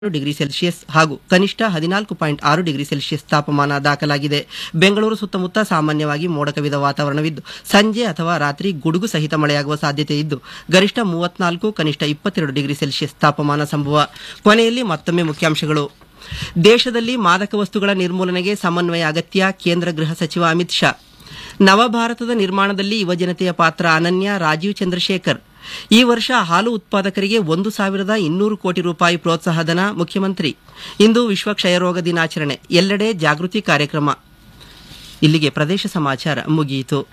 Degree Celsius ಹಾಗೂ ಕನಿಷ್ಠ ಹದಿನಾಲ್ಕು ಪಾಯಿಂಟ್ ಆರು ಡಿಗ್ರಿ ಸೆಲ್ಸಿಯಸ್ ತಾಪಮಾನ ದಾಖಲಾಗಿದೆ ಬೆಂಗಳೂರು ಸುತ್ತಮುತ್ತ ಸಾಮಾನ್ಯವಾಗಿ ಮೋಡ ಕವಿದ ವಾತಾವರಣವಿದ್ದು ಸಂಜೆ ಅಥವಾ ರಾತ್ರಿ ಗುಡುಗು ಸಹಿತ ಮಳೆಯಾಗುವ ಸಾಧ್ಯತೆ ಇದ್ದು ಗರಿಷ್ಠ ಮೂವತ್ನಾಲ್ಕು ಕನಿಷ್ಠ ಇಪ್ಪತ್ತೆರಡು ಡಿಗ್ರಿ ಸೆಲ್ಸಿಯಸ್ ತಾಪಮಾನ ಸಂಭವ ಕೊನೆಯಲ್ಲಿ ಮತ್ತೊಮ್ಮೆ ಮುಖ್ಯಾಂಶಗಳು ದೇಶದಲ್ಲಿ ಮಾದಕ ವಸ್ತುಗಳ ನಿರ್ಮೂಲನೆಗೆ ಸಮನ್ವಯ ಅಗತ್ಯ ಕೇಂದ್ರ ಗೃಹ ಸಚಿವ ಅಮಿತ್ ಶಾ ನವಭಾರತದ ನಿರ್ಮಾಣದಲ್ಲಿ ಯುವಜನತೆಯ ಪಾತ್ರ ಅನನ್ಯ ರಾಜೀವ್ ಚಂದ್ರಶೇಖರ್ ಈ ವರ್ಷ ಹಾಲು ಉತ್ಪಾದಕರಿಗೆ ಒಂದು ಸಾವಿರದ ಇನ್ನೂರು ಕೋಟಿ ರೂಪಾಯಿ ಪ್ರೋತ್ಸಾಹಧನ ಮುಖ್ಯಮಂತ್ರಿ ಇಂದು ವಿಶ್ವ ಕ್ಷಯರೋಗ ದಿನಾಚರಣೆ ಎಲ್ಲೆಡೆ ಜಾಗೃತಿ ಕಾರ್ಯಕ್ರಮ ಇಲ್ಲಿಗೆ ಪ್ರದೇಶ ಸಮಾಚಾರ ಮುಗಿಯಿತು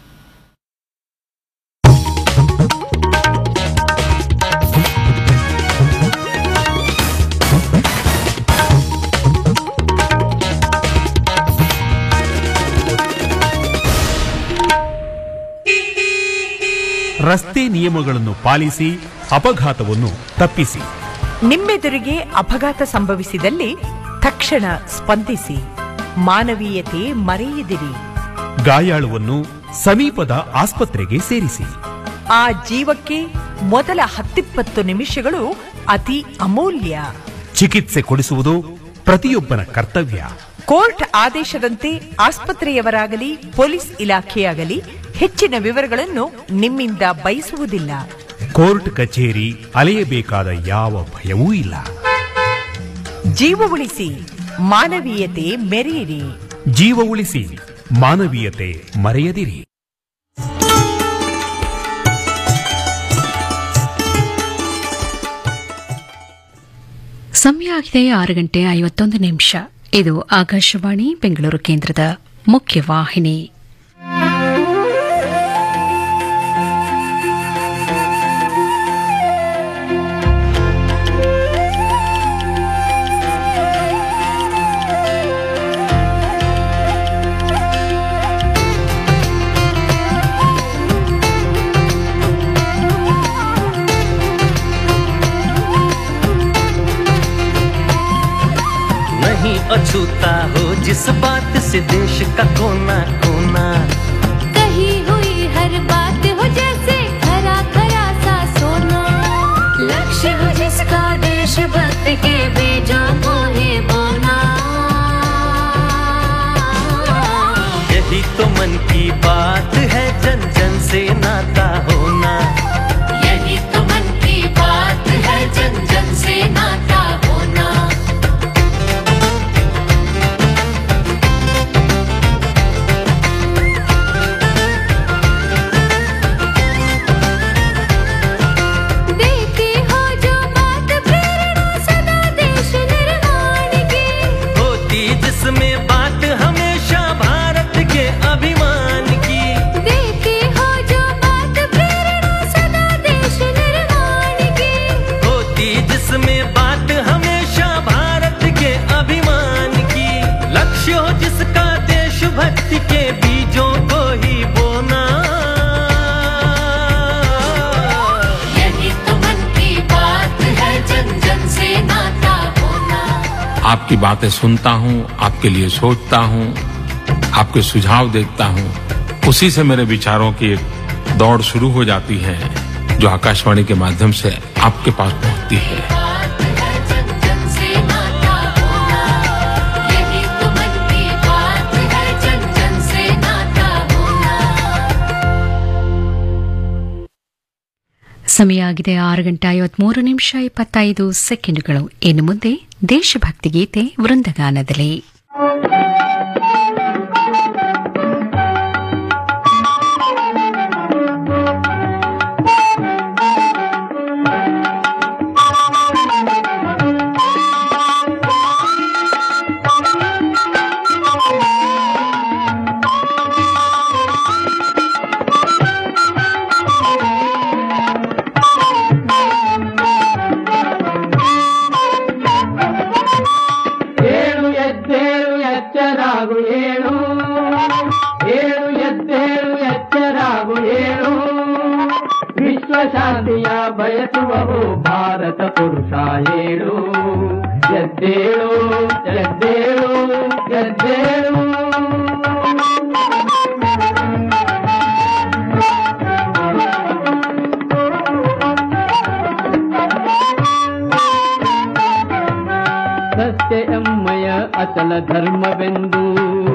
ರಸ್ತೆ ನಿಯಮಗಳನ್ನು ಪಾಲಿಸಿ ಅಪಘಾತವನ್ನು ತಪ್ಪಿಸಿ ನಿಮ್ಮೆದುರಿಗೆ ಅಪಘಾತ ಸಂಭವಿಸಿದಲ್ಲಿ ತಕ್ಷಣ ಸ್ಪಂದಿಸಿ ಮಾನವೀಯತೆ ಮರೆಯದಿರಿ ಗಾಯಾಳುವನ್ನು ಸಮೀಪದ ಆಸ್ಪತ್ರೆಗೆ ಸೇರಿಸಿ ಆ ಜೀವಕ್ಕೆ ಮೊದಲ ಹತ್ತಿಪ್ಪತ್ತು ನಿಮಿಷಗಳು ಅತಿ ಅಮೂಲ್ಯ ಚಿಕಿತ್ಸೆ ಕೊಡಿಸುವುದು ಪ್ರತಿಯೊಬ್ಬನ ಕರ್ತವ್ಯ ಕೋರ್ಟ್ ಆದೇಶದಂತೆ ಆಸ್ಪತ್ರೆಯವರಾಗಲಿ ಪೊಲೀಸ್ ಇಲಾಖೆಯಾಗಲಿ ಹೆಚ್ಚಿನ ವಿವರಗಳನ್ನು ನಿಮ್ಮಿಂದ ಬಯಸುವುದಿಲ್ಲ ಕೋರ್ಟ್ ಕಚೇರಿ ಅಲೆಯಬೇಕಾದ ಯಾವ ಭಯವೂ ಇಲ್ಲ ಜೀವ ಉಳಿಸಿ ಮಾನವೀಯತೆ ಮೆರೆಯಿರಿ ಜೀವ ಉಳಿಸಿ ಮಾನವೀಯತೆ ಮರೆಯದಿರಿ ಸಮಯ ಆಗಿದೆ ಆರು ಗಂಟೆ ಐವತ್ತೊಂದು ನಿಮಿಷ ಇದು ಆಕಾಶವಾಣಿ ಬೆಂಗಳೂರು ಕೇಂದ್ರದ ಮುಖ್ಯ ವಾಹಿನಿ नहीं अछूता हो जिस बात से देश का कोना कोना कही हुई हर बात हो जैसे खरा खरा सा सोना लक्ष्य हो जिसका देशभक्त के बीजों को ही बोना यही तो मन की बात है जन जन से नाता होना यही तो मन की बात है जन जन से नाता होना देती हो जो बात प्रेरणा सदा देश निर्माण की होती जिसमें बात हमेशा भारत के अभिमान की देती हो जो बात प्रेरणा सदा देश निर्माण की होती जिसमें बात हमेशा भारत के अभिमान की लक्ष्य हो जिसका देशभक्ति के बीजों को ही बोना यही तो मन की बात है जन जन से नाता होना आपकी बातें सुनता हूँ आपके लिए सोचता हूँ आपके सुझाव देखता हूँ उसी से मेरे विचारों की एक दौड़ शुरू हो जाती है जो आकाशवाणी के माध्यम से आपके पास पहुँचती है बात है जन जन से नाता होना यही तो मन की बात है जन जन से नाता होना ಸಮಯ ಆಗಿದೆ ಆರು ಗಂಟೆ ಐವತ್ಮೂರು ನಿಮಿಷ ಇಪ್ಪತ್ತೈದು ಸೆಕೆಂಡುಗಳು ಇನ್ನು ಮುಂದೆ ದೇಶಭಕ್ತಿ ಗೀತೆ ವೃಂದಗಾನದಲ್ಲಿ ಏಳು ಎದ್ದೇಳು ಎಚ್ಚರಾಗು ಏಳು ಏಳು ಎದ್ದೇಳು ಎಚ್ಚರಾಗು ಏಳು ವಿಶ್ವ ಶಾಂತಿಯ ಬಯಸುವವು ಭಾರತ ಪುರುಷ ಏಳು ಎದ್ದೇಳು ಎದ್ದೇಳು ಎದ್ದೇಳು ಸತ್ಯ ಎಮ್ಮಯ ಅಚಲ ಧರ್ಮವೆಂದು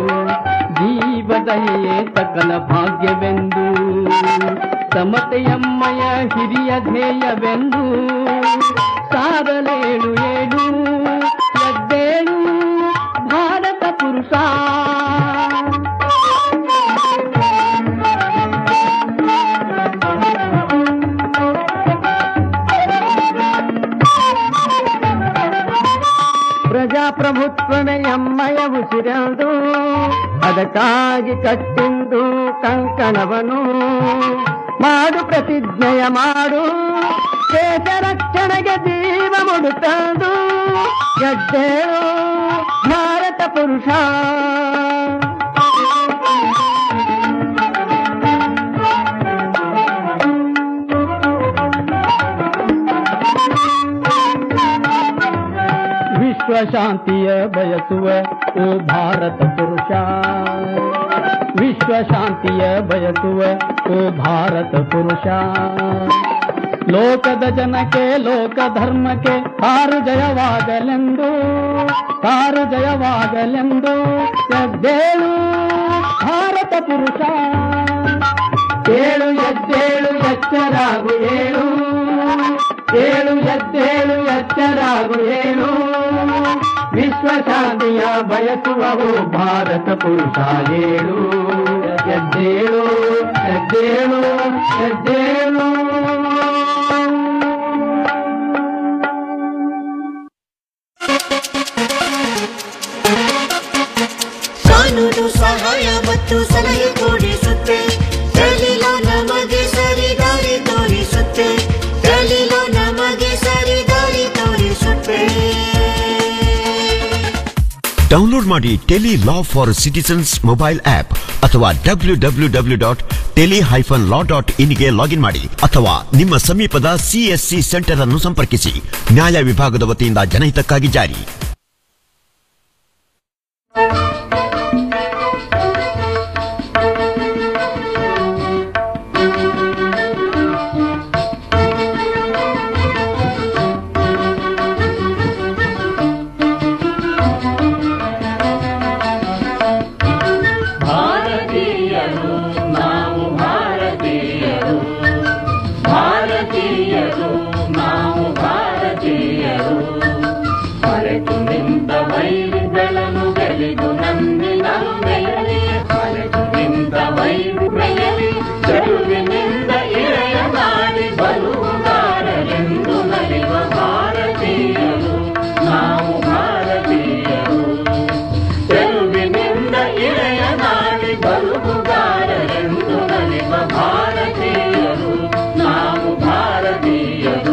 ಜೀವದಯೇ ಸಕಲ ಭಾಗ್ಯವೆಂದು ಸಮತೆಯಮ್ಮಯ ಹಿರಿಯ ಧ್ಯೇಯವೆಂದು ಸಾರಲೇಳು ಏಳು ಎದ್ದೇಳು ಭಾರತ ಪುರುಷ ಪ್ರಜಾಪ್ರಭುತ್ವವೇ ಎಮ್ಮಯ ಉಸಿರೆಂದು ಅದಕ್ಕಾಗಿ ಕಟ್ಟಿಂದು ಕಂಕಣವನು ಮಾಡು ಪ್ರತಿಜ್ಞೆಯ ಮಾಡು ದೇಶ ರಕ್ಷಣೆಗೆ ಜೀವ ಮುಡುತ್ತಂದು ಎದ್ದೇಳು ಭಾರತ ಪುರುಷ ವಿಶ್ವ ಶಾಂತಿಯ ಬಯಸುವ ಓ ಭಾರತ ಪುರುಷ ವಿಶ್ವ ಶಾಂತಿಯ ಬಯಸುವ ಓ ಭಾರತ ಪುರುಷ ಲೋಕದ ಜನಕ್ಕೆ ಲೋಕ ಧರ್ಮಕ್ಕೆ ಕಾರು ಜಯವಾಗಲೆಂದು ಕಾರು ಜಯವಾಗಲೆಂದು ಎದ್ದೇಳು ಭಾರತ ಪುರುಷ ಏಳು ಎದ್ದೇಳು ಎಚ್ಚರಾಗು ಏಳು ಏಳು ಎದ್ದೇಳು ಎಚ್ಚರಾಗು ಏಳು ವಿಶ್ವ ಶಾಂತಿಯ ಬಯಸುವವು ಭಾರತ ಪುರುಷ ಏಳು ಎದ್ದೇಳು ಎದ್ದೇಳು ಎದ್ದೇಳು ಕಾನೂನು ಸಹಾಯ ಮತ್ತು ಸಲಹೆ ಕೊಡಿಸುತ್ತೆ ದಲಿಲು ನಮಗೆ ಸರಿ ದಾರಿ ತೋರಿಸುತ್ತೆ ದಲಿಲು ನಮಗೆ ಸರಿ ದಾರಿ ತೋರಿಸುತ್ತೆ ಡೌನ್ಲೋಡ್ ಮಾಡಿ tele law for citizens mobile app ಅಥವಾ W W W dot tele hyphen law dot ಇನ್ಗೆ ಲಾಗಿನ್ ಮಾಡಿ ಅಥವಾ ನಿಮ್ಮ ಸಮೀಪದ ಸಿಎಸ್ಸಿ ಸೆಂಟರ್ ಅನ್ನು ಸಂಪರ್ಕಿಸಿ ನ್ಯಾಯ ವಿಭಾಗದ ವತಿಯಿಂದ ಜನಹಿತಕ್ಕಾಗಿ ಜಾರಿ ಭಾರತೀಯರು ನಾವು ಭಾರತೀಯರು ಭಾರತೀಯರು ನಾವು ಭಾರತೀಯರು ಮರೆತು ನಿಂತ ವೈರಿಗಳನ್ನು ಗೆಲಿದು ನಂದಿನನು ಬೆಳಲಿ ಮರೆತು ನಿಂತ ವೈರಿ ಬೆಳಲಿ ಚೆಲುವಿನಿಂದ ಇಳೆಯ ಮಾಡಿ ಬರುವುದಾರರೆಂದು ನಲಿವ ಭಾರತೀಯರು ನಾವು ಭಾರತೀಯರು ತೆಲುಗಿನಿಂದ ಇಳೆಯ ನಾಡಿ ಬರುವುಗಾರರೆಂದು ನಲಿವ ಭಾರತೀಯರು ನಾವು ಭಾರತೀಯರು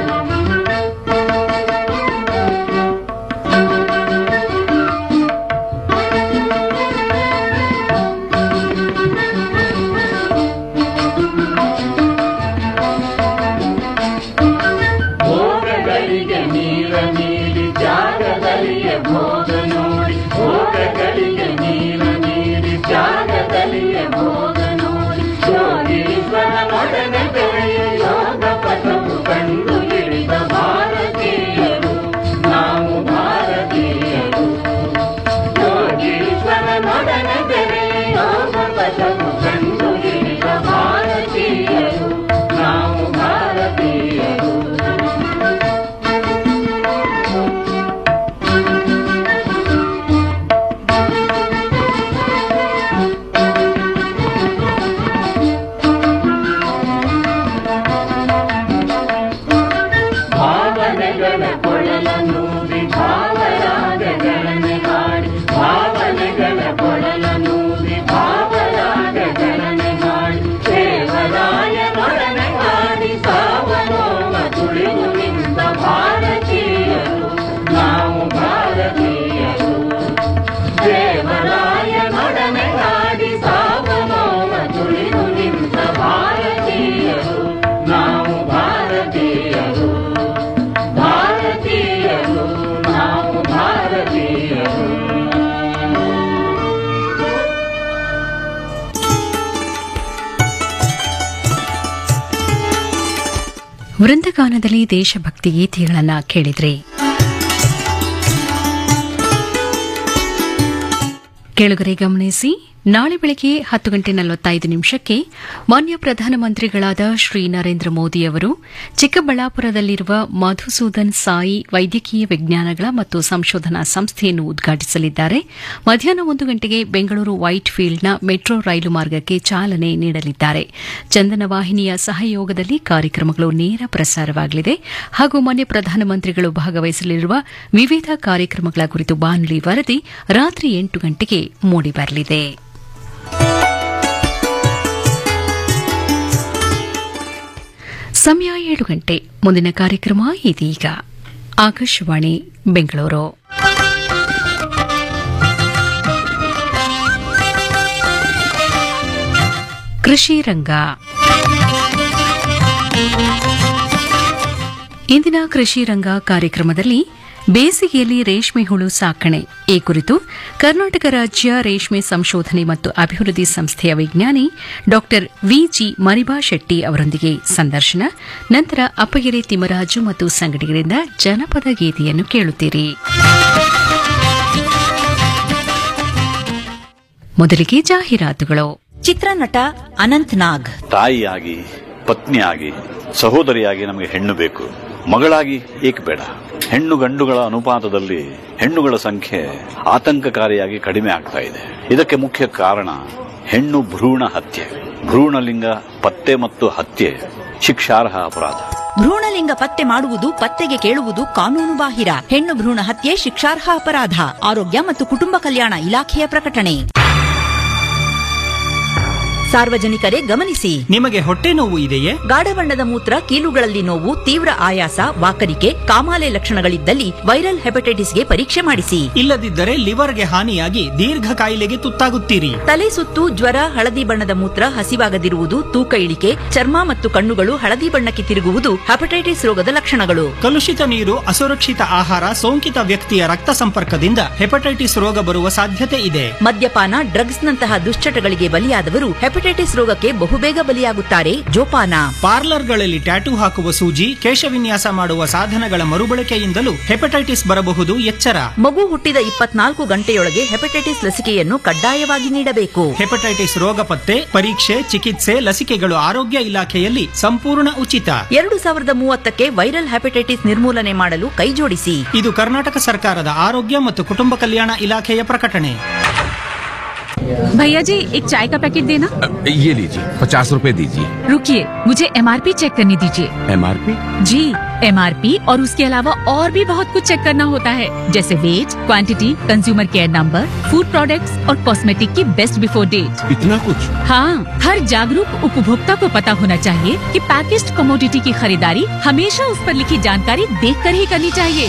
ಭೋಗಗಳಿಗೆ ನೀರ ನೀಡಿ ಜಾಗದಲ್ಲಿಯೇ ಭೋಗ ನೋಡಿ ಭೋಗಗಳಿಗೆ ನೀರ ನೀಡಿ ಜಾಗದಲ್ಲಿಯೇ ಭೋಗ ನೋಡಿ ಯೋಗೀಶ್ವರನೊಡನೆ ಬೆಳೆಯ ಯೋಗ ಪಥವು ಕಂಡು ಹಿಡಿದ ಭಾರತೀಯರು ನಾವು ಭಾರತೀಯರು ಯೋಗೀಶ್ವರನೊಡನೆ ಬೆಳೆಯ ಯೋಗ ಪಥವು ಕಂಡು ಹಿಡಿದ ಭಾರತೀಯರು ನಾವು ಭಾರತೀಯರು ಭಾವನೆಗಳ ಕೊಳಲನ್ನೂರಿ ಭಾವರಾಗಗಳನೆ ಹಾಡಿ ಭಾವನೆಗಳ ಕೊಳಲನ್ನೂರಿ ಭಾವರಾಗಗಳನೆ ಹಾಡಿ ದೇವರಾಯನೊಡನೆ ಹಾಡಿ ಸಾವನೋಮ ತುಳಿದು ನಿಂತ ಭಾರತೀಯರು ನಾವು ಭಾರತೀಯರು ದೇವರಾಯನೊಡನೆ ಹಾಡಿ ಸಾವನೋಮ ತುಳಿದು ನಿಂತ ಭಾರತೀಯರು ನಾವು ಭಾರತೀಯರು ಭಾರತೀಯರು ನಾವು ಭಾರತೀಯರು ವೃಂದಗಾನದಲ್ಲಿ ದೇಶಭಕ್ತಿ ಗೀತೆಗಳನ್ನ ಕೇಳಿದ್ರಿ ಕೆಳಗರೆ ಗಮನಿಸಿ ನಾಳೆ ಬೆಳಗ್ಗೆ ಹತ್ತು ಗಂಟೆ ನಲವತ್ತೈದು ನಿಮಿಷಕ್ಕೆ ಮಾನ್ಯ ಪ್ರಧಾನಮಂತ್ರಿಗಳಾದ ಶ್ರೀ ನರೇಂದ್ರ ಮೋದಿ ಅವರು ಚಿಕ್ಕಬಳ್ಳಾಪುರದಲ್ಲಿರುವ ಮಧುಸೂದನ್ ಸಾಯಿ ವೈದ್ಯಕೀಯ ವಿಜ್ಞಾನಗಳ ಮತ್ತು ಸಂಶೋಧನಾ ಸಂಸ್ಥೆಯನ್ನು ಉದ್ಘಾಟಿಸಲಿದ್ದಾರೆ ಮಧ್ಯಾಹ್ನ ಒಂದು ಗಂಟೆಗೆ ಬೆಂಗಳೂರು ವೈಟ್ ಫೀಲ್ಡ್ನ ಮೆಟ್ರೋ ರೈಲು ಮಾರ್ಗಕ್ಕೆ ಚಾಲನೆ ನೀಡಲಿದ್ದಾರೆ ಚಂದನ ವಾಹಿನಿಯ ಸಹಯೋಗದಲ್ಲಿ ಕಾರ್ಯಕ್ರಮಗಳು ನೇರ ಪ್ರಸಾರವಾಗಲಿದೆ ಹಾಗೂ ಮಾನ್ಯ ಪ್ರಧಾನಮಂತ್ರಿಗಳು ಭಾಗವಹಿಸಲಿರುವ ವಿವಿಧ ಕಾರ್ಯಕ್ರಮಗಳ ಕುರಿತು ಬಾನುಲಿ ವರದಿ ರಾತ್ರಿ ಎಂಟು ಗಂಟೆಗೆ ಮೂಡಿಬರಲಿದೆ ಸಮಯ ಏಳು ಗಂಟೆ ಮುಂದಿನ ಕಾರ್ಯಕ್ರಮ ಇದೀಗ ಆಕಾಶವಾಣಿ ಬೆಂಗಳೂರು ಕೃಷಿ ರಂಗ ಇಂದಿನ ಕೃಷಿ ರಂಗ ಕಾರ್ಯಕ್ರಮದಲ್ಲಿ ಬೇಸಿಗೆಯಲ್ಲಿ ರೇಷ್ಮೆ ಹುಳು ಸಾಕಣೆ ಈ ಕುರಿತು ಕರ್ನಾಟಕ ರಾಜ್ಯ ರೇಷ್ಮೆ ಸಂಶೋಧನೆ ಮತ್ತು ಅಭಿವೃದ್ಧಿ ಸಂಸ್ಥೆಯ ವಿಜ್ಞಾನಿ ಡಾ ವಿಜಿ ಮರಿಬಾ ಶೆಟ್ಟಿ ಅವರೊಂದಿಗೆ ಸಂದರ್ಶನ ನಂತರ ಅಪ್ಪಗೆರೆ ತಿಮ್ಮರಾಜು ಮತ್ತು ಸಂಗಡಿಗರಿಂದ ಜನಪದ ಗೀತೆಯನ್ನು ಕೇಳುತ್ತೀರಿ ಮೊದಲಿಗೆ ಜಾಹೀರಾತುಗಳು ಚಿತ್ರನಟ ಅನಂತ್ ನಾಗ್ ತಾಯಿಯಾಗಿ ಪತ್ನಿಯಾಗಿ ಸಹೋದರಿಯಾಗಿ ನಮಗೆ ಹೆಣ್ಣು ಬೇಕು ಮಗಳಾಗಿ ಏಕೆ ಬೇಡ ಹೆಣ್ಣು ಗಂಡುಗಳ ಅನುಪಾತದಲ್ಲಿ ಹೆಣ್ಣುಗಳ ಸಂಖ್ಯೆ ಆತಂಕಕಾರಿಯಾಗಿ ಕಡಿಮೆ ಆಗ್ತಾ ಇದೆ ಇದಕ್ಕೆ ಮುಖ್ಯ ಕಾರಣ ಹೆಣ್ಣು ಭ್ರೂಣ ಹತ್ಯೆ ಭ್ರೂಣಲಿಂಗ ಪತ್ತೆ ಮತ್ತು ಹತ್ಯೆ ಶಿಕ್ಷಾರ್ಹ ಅಪರಾಧ ಭ್ರೂಣಲಿಂಗ ಪತ್ತೆ ಮಾಡುವುದು ಪತ್ತೆಗೆ ಕೇಳುವುದು ಕಾನೂನು ಬಾಹಿರ ಹೆಣ್ಣು ಭ್ರೂಣ ಹತ್ಯೆ ಶಿಕ್ಷಾರ್ಹ ಅಪರಾಧ ಆರೋಗ್ಯ ಮತ್ತು ಕುಟುಂಬ ಕಲ್ಯಾಣ ಇಲಾಖೆಯ ಪ್ರಕಟಣೆ ಸಾರ್ವಜನಿಕರೇ ಗಮನಿಸಿ ನಿಮಗೆ ಹೊಟ್ಟೆ ನೋವು ಇದೆಯೇ ಗಾಢ ಬಣ್ಣದ ಮೂತ್ರ ಕೀಲುಗಳಲ್ಲಿ ನೋವು ತೀವ್ರ ಆಯಾಸ ವಾಕರಿಕೆ ಕಾಮಾಲೆ ಲಕ್ಷಣಗಳಿದ್ದಲ್ಲಿ ವೈರಲ್ ಹೆಪಟೈಟಿಸ್ಗೆ ಪರೀಕ್ಷೆ ಮಾಡಿಸಿ ಇಲ್ಲದಿದ್ದರೆ ಲಿವರ್ಗೆ ಹಾನಿಯಾಗಿ ದೀರ್ಘ ಕಾಯಿಲೆಗೆ ತುತ್ತಾಗುತ್ತೀರಿ ತಲೆ ಸುತ್ತು ಜ್ವರ ಹಳದಿ ಬಣ್ಣದ ಮೂತ್ರ ಹಸಿವಾಗದಿರುವುದು ತೂಕ ಇಳಿಕೆ ಚರ್ಮ ಮತ್ತು ಕಣ್ಣುಗಳು ಹಳದಿ ಬಣ್ಣಕ್ಕೆ ತಿರುಗುವುದು ಹೆಪಟೈಟಿಸ್ ರೋಗದ ಲಕ್ಷಣಗಳು ಕಲುಷಿತ ನೀರು ಅಸುರಕ್ಷಿತ ಆಹಾರ ಸೋಂಕಿತ ವ್ಯಕ್ತಿಯ ರಕ್ತ ಸಂಪರ್ಕದಿಂದ ಹೆಪಟೈಟಿಸ್ ರೋಗ ಬರುವ ಸಾಧ್ಯತೆ ಇದೆ ಮದ್ಯಪಾನ ಡ್ರಗ್ಸ್ ನಂತಹ ದುಶ್ಚಟಗಳಿಗೆ ಬಲಿಯಾದವರು ಹೆಪಟೈಟಿಸ್ ರೋಗಕ್ಕೆ ಬಹುಬೇಗ ಬಲಿಯಾಗುತ್ತಾರೆ ಜೋಪಾನ ಪಾರ್ಲರ್ಗಳಲ್ಲಿ ಟ್ಯಾಟೂ ಹಾಕುವ ಸೂಜಿ ಕೇಶವಿನ್ಯಾಸ ಮಾಡುವ ಸಾಧನಗಳ ಮರುಬಳಕೆಯಿಂದಲೂ ಹೆಪಟೈಟಿಸ್ ಬರಬಹುದು ಎಚ್ಚರ ಮಗು ಹುಟ್ಟಿದ ಇಪ್ಪತ್ನಾಲ್ಕು ಗಂಟೆಯೊಳಗೆ ಹೆಪಟೈಟಿಸ್ ಲಸಿಕೆಯನ್ನು ಕಡ್ಡಾಯವಾಗಿ ನೀಡಬೇಕು ಹೆಪಟೈಟಿಸ್ ರೋಗ ಪತ್ತೆ ಪರೀಕ್ಷೆ ಚಿಕಿತ್ಸೆ ಲಸಿಕೆಗಳು ಆರೋಗ್ಯ ಇಲಾಖೆಯಲ್ಲಿ ಸಂಪೂರ್ಣ ಉಚಿತ ಎರಡು ಸಾವಿರದ ಮೂವತ್ತಕ್ಕೆ ವೈರಲ್ ಹೆಪಟೈಟಿಸ್ ನಿರ್ಮೂಲನೆ ಮಾಡಲು ಕೈಜೋಡಿಸಿ ಇದು ಕರ್ನಾಟಕ ಸರ್ಕಾರದ ಆರೋಗ್ಯ ಮತ್ತು ಕುಟುಂಬ ಕಲ್ಯಾಣ ಇಲಾಖೆಯ ಪ್ರಕಟಣೆ भैया जी एक चाय का पैकेट देना ये लीजिए पचास रुपए दीजिए रुकिए मुझे एमआरपी चेक करने दीजिए एमआरपी जी एमआरपी और उसके अलावा और भी बहुत कुछ चेक करना होता है जैसे weight quantity consumer care number food products और कॉस्मेटिक की बेस्ट बिफोर डेट इतना कुछ हाँ हर जागरूक उपभोक्ता को पता होना चाहिए कि पैकेज्ड कमोडिटी की खरीदारी हमेशा उस पर लिखी जानकारी देख कर ही करनी चाहिए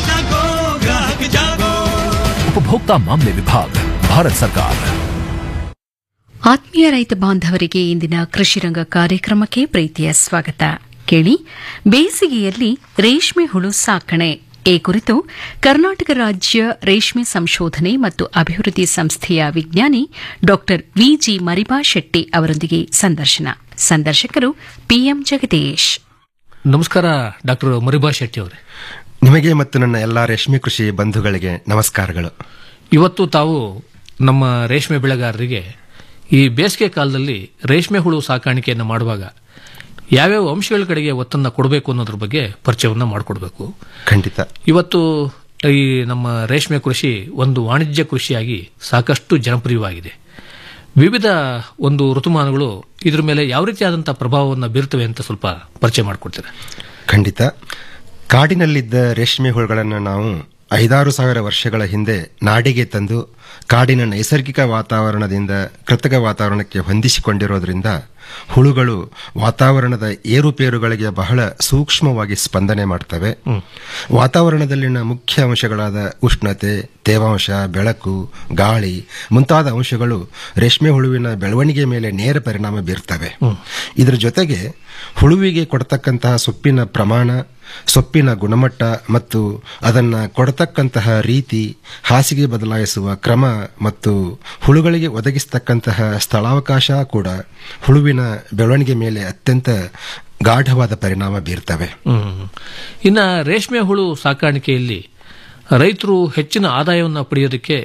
उपभोक्ता मामले विभाग भारत सरकार ಆತ್ಮೀಯ ರೈತ ಬಾಂಧವರಿಗೆ ಇಂದಿನ ಕೃಷಿರಂಗ ಕಾರ್ಯಕ್ರಮಕ್ಕೆ ಪ್ರೀತಿಯ ಸ್ವಾಗತ ಕೇಳಿ ಬೇಸಿಗೆಯಲ್ಲಿ ರೇಷ್ಮೆ ಹುಳು ಸಾಕಣೆ ಈ ಕುರಿತು ಕರ್ನಾಟಕ ರಾಜ್ಯ ರೇಷ್ಮೆ ಸಂಶೋಧನೆ ಮತ್ತು ಅಭಿವೃದ್ಧಿ ಸಂಸ್ಥೆಯ ವಿಜ್ಞಾನಿ ಡಾ ವಿಜಿ ಮರಿಬಾ ಶೆಟ್ಟಿ ಅವರೊಂದಿಗೆ ಸಂದರ್ಶನ ಸಂದರ್ಶಕರು ಪಿಎಂ ಜಗದೀಶ್ ನಮಸ್ಕಾರ ಡಾಕ್ಟರ್ ಮರಿಬಾ ಶೆಟ್ಟಿ ಅವರೇ ನಿಮಗೆ ಮತ್ತು ನನ್ನ ಎಲ್ಲ ರೇಷ್ಮೆ ಕೃಷಿ ಬಂಧುಗಳಿಗೆ ನಮಸ್ಕಾರಗಳು ಇವತ್ತು ತಾವು ನಮ್ಮ ರೇಷ್ಮೆ ಬೆಳೆಗಾರರಿಗೆ ಈ ಬೇಸಿಗೆ ಕಾಲದಲ್ಲಿ ರೇಷ್ಮೆ ಹುಳು ಸಾಕಾಣಿಕೆಯನ್ನು ಮಾಡುವಾಗ ಯಾವ್ಯಾವ ಅಂಶಗಳ ಕಡೆಗೆ ಒತ್ತನ್ನು ಕೊಡಬೇಕು ಅನ್ನೋದ್ರ ಬಗ್ಗೆ ಪರಿಚಯವನ್ನು ಮಾಡಿಕೊಡ್ಬೇಕು ಖಂಡಿತ ಇವತ್ತು ಈ ನಮ್ಮ ರೇಷ್ಮೆ ಕೃಷಿ ಒಂದು ವಾಣಿಜ್ಯ ಕೃಷಿಯಾಗಿ ಸಾಕಷ್ಟು ಜನಪ್ರಿಯವಾಗಿದೆ ವಿವಿಧ ಒಂದು ಋತುಮಾನಗಳು ಇದ್ರ ಮೇಲೆ ಯಾವ ರೀತಿಯಾದಂತಹ ಪ್ರಭಾವವನ್ನು ಬೀರ್ತವೆ ಅಂತ ಸ್ವಲ್ಪ ಪರಿಚಯ ಮಾಡಿಕೊಡ್ತೀರಾ ಖಂಡಿತ ಕಾಡಿನಲ್ಲಿದ್ದ ರೇಷ್ಮೆ ಹುಳುಗಳನ್ನು ನಾವು ಐದಾರು ಸಾವಿರ ವರ್ಷಗಳ ಹಿಂದೆ ನಾಡಿಗೆ ತಂದು ಕಾಡಿನ ನೈಸರ್ಗಿಕ ವಾತಾವರಣದಿಂದ ಕೃತಕ ವಾತಾವರಣಕ್ಕೆ ಹೊಂದಿಸಿಕೊಂಡಿರೋದ್ರಿಂದ ಹುಳುಗಳು ವಾತಾವರಣದ ಏರುಪೇರುಗಳಿಗೆ ಬಹಳ ಸೂಕ್ಷ್ಮವಾಗಿ ಸ್ಪಂದನೆ ಮಾಡ್ತವೆ ವಾತಾವರಣದಲ್ಲಿನ ಮುಖ್ಯ ಅಂಶಗಳಾದ ಉಷ್ಣತೆ ತೇವಾಂಶ ಬೆಳಕು ಗಾಳಿ ಮುಂತಾದ ಅಂಶಗಳು ರೇಷ್ಮೆ ಹುಳುವಿನ ಬೆಳವಣಿಗೆ ಮೇಲೆ ನೇರ ಪರಿಣಾಮ ಬೀರ್ತವೆ ಇದರ ಜೊತೆಗೆ ಹುಳುವಿಗೆ ಕೊಡತಕ್ಕಂತಹ ಸೊಪ್ಪಿನ ಪ್ರಮಾಣ ಸೊಪ್ಪಿನ ಗುಣಮಟ್ಟ ಮತ್ತು ಅದನ್ನ ಕೊಡತಕ್ಕಂತಹ ರೀತಿ ಹಾಸಿಗೆ ಬದಲಾಯಿಸುವ ಕ್ರಮ ಮತ್ತು ಹುಳುಗಳಿಗೆ ಒದಗಿಸತಕ್ಕಂತಹ ಸ್ಥಳಾವಕಾಶ ಕೂಡ ಹುಳುವಿನ ಬೆಳವಣಿಗೆ ಮೇಲೆ ಅತ್ಯಂತ ಗಾಢವಾದ ಪರಿಣಾಮ ಬೀರ್ತವೆ ಹ್ಮ್. ಇನ್ನ ರೇಷ್ಮೆ ಹುಳು ಸಾಕಾಣಿಕೆಯಲ್ಲಿ ರೈತರು ಹೆಚ್ಚಿನ ಆದಾಯವನ್ನು ಪಡೆಯೋದಕ್ಕೆ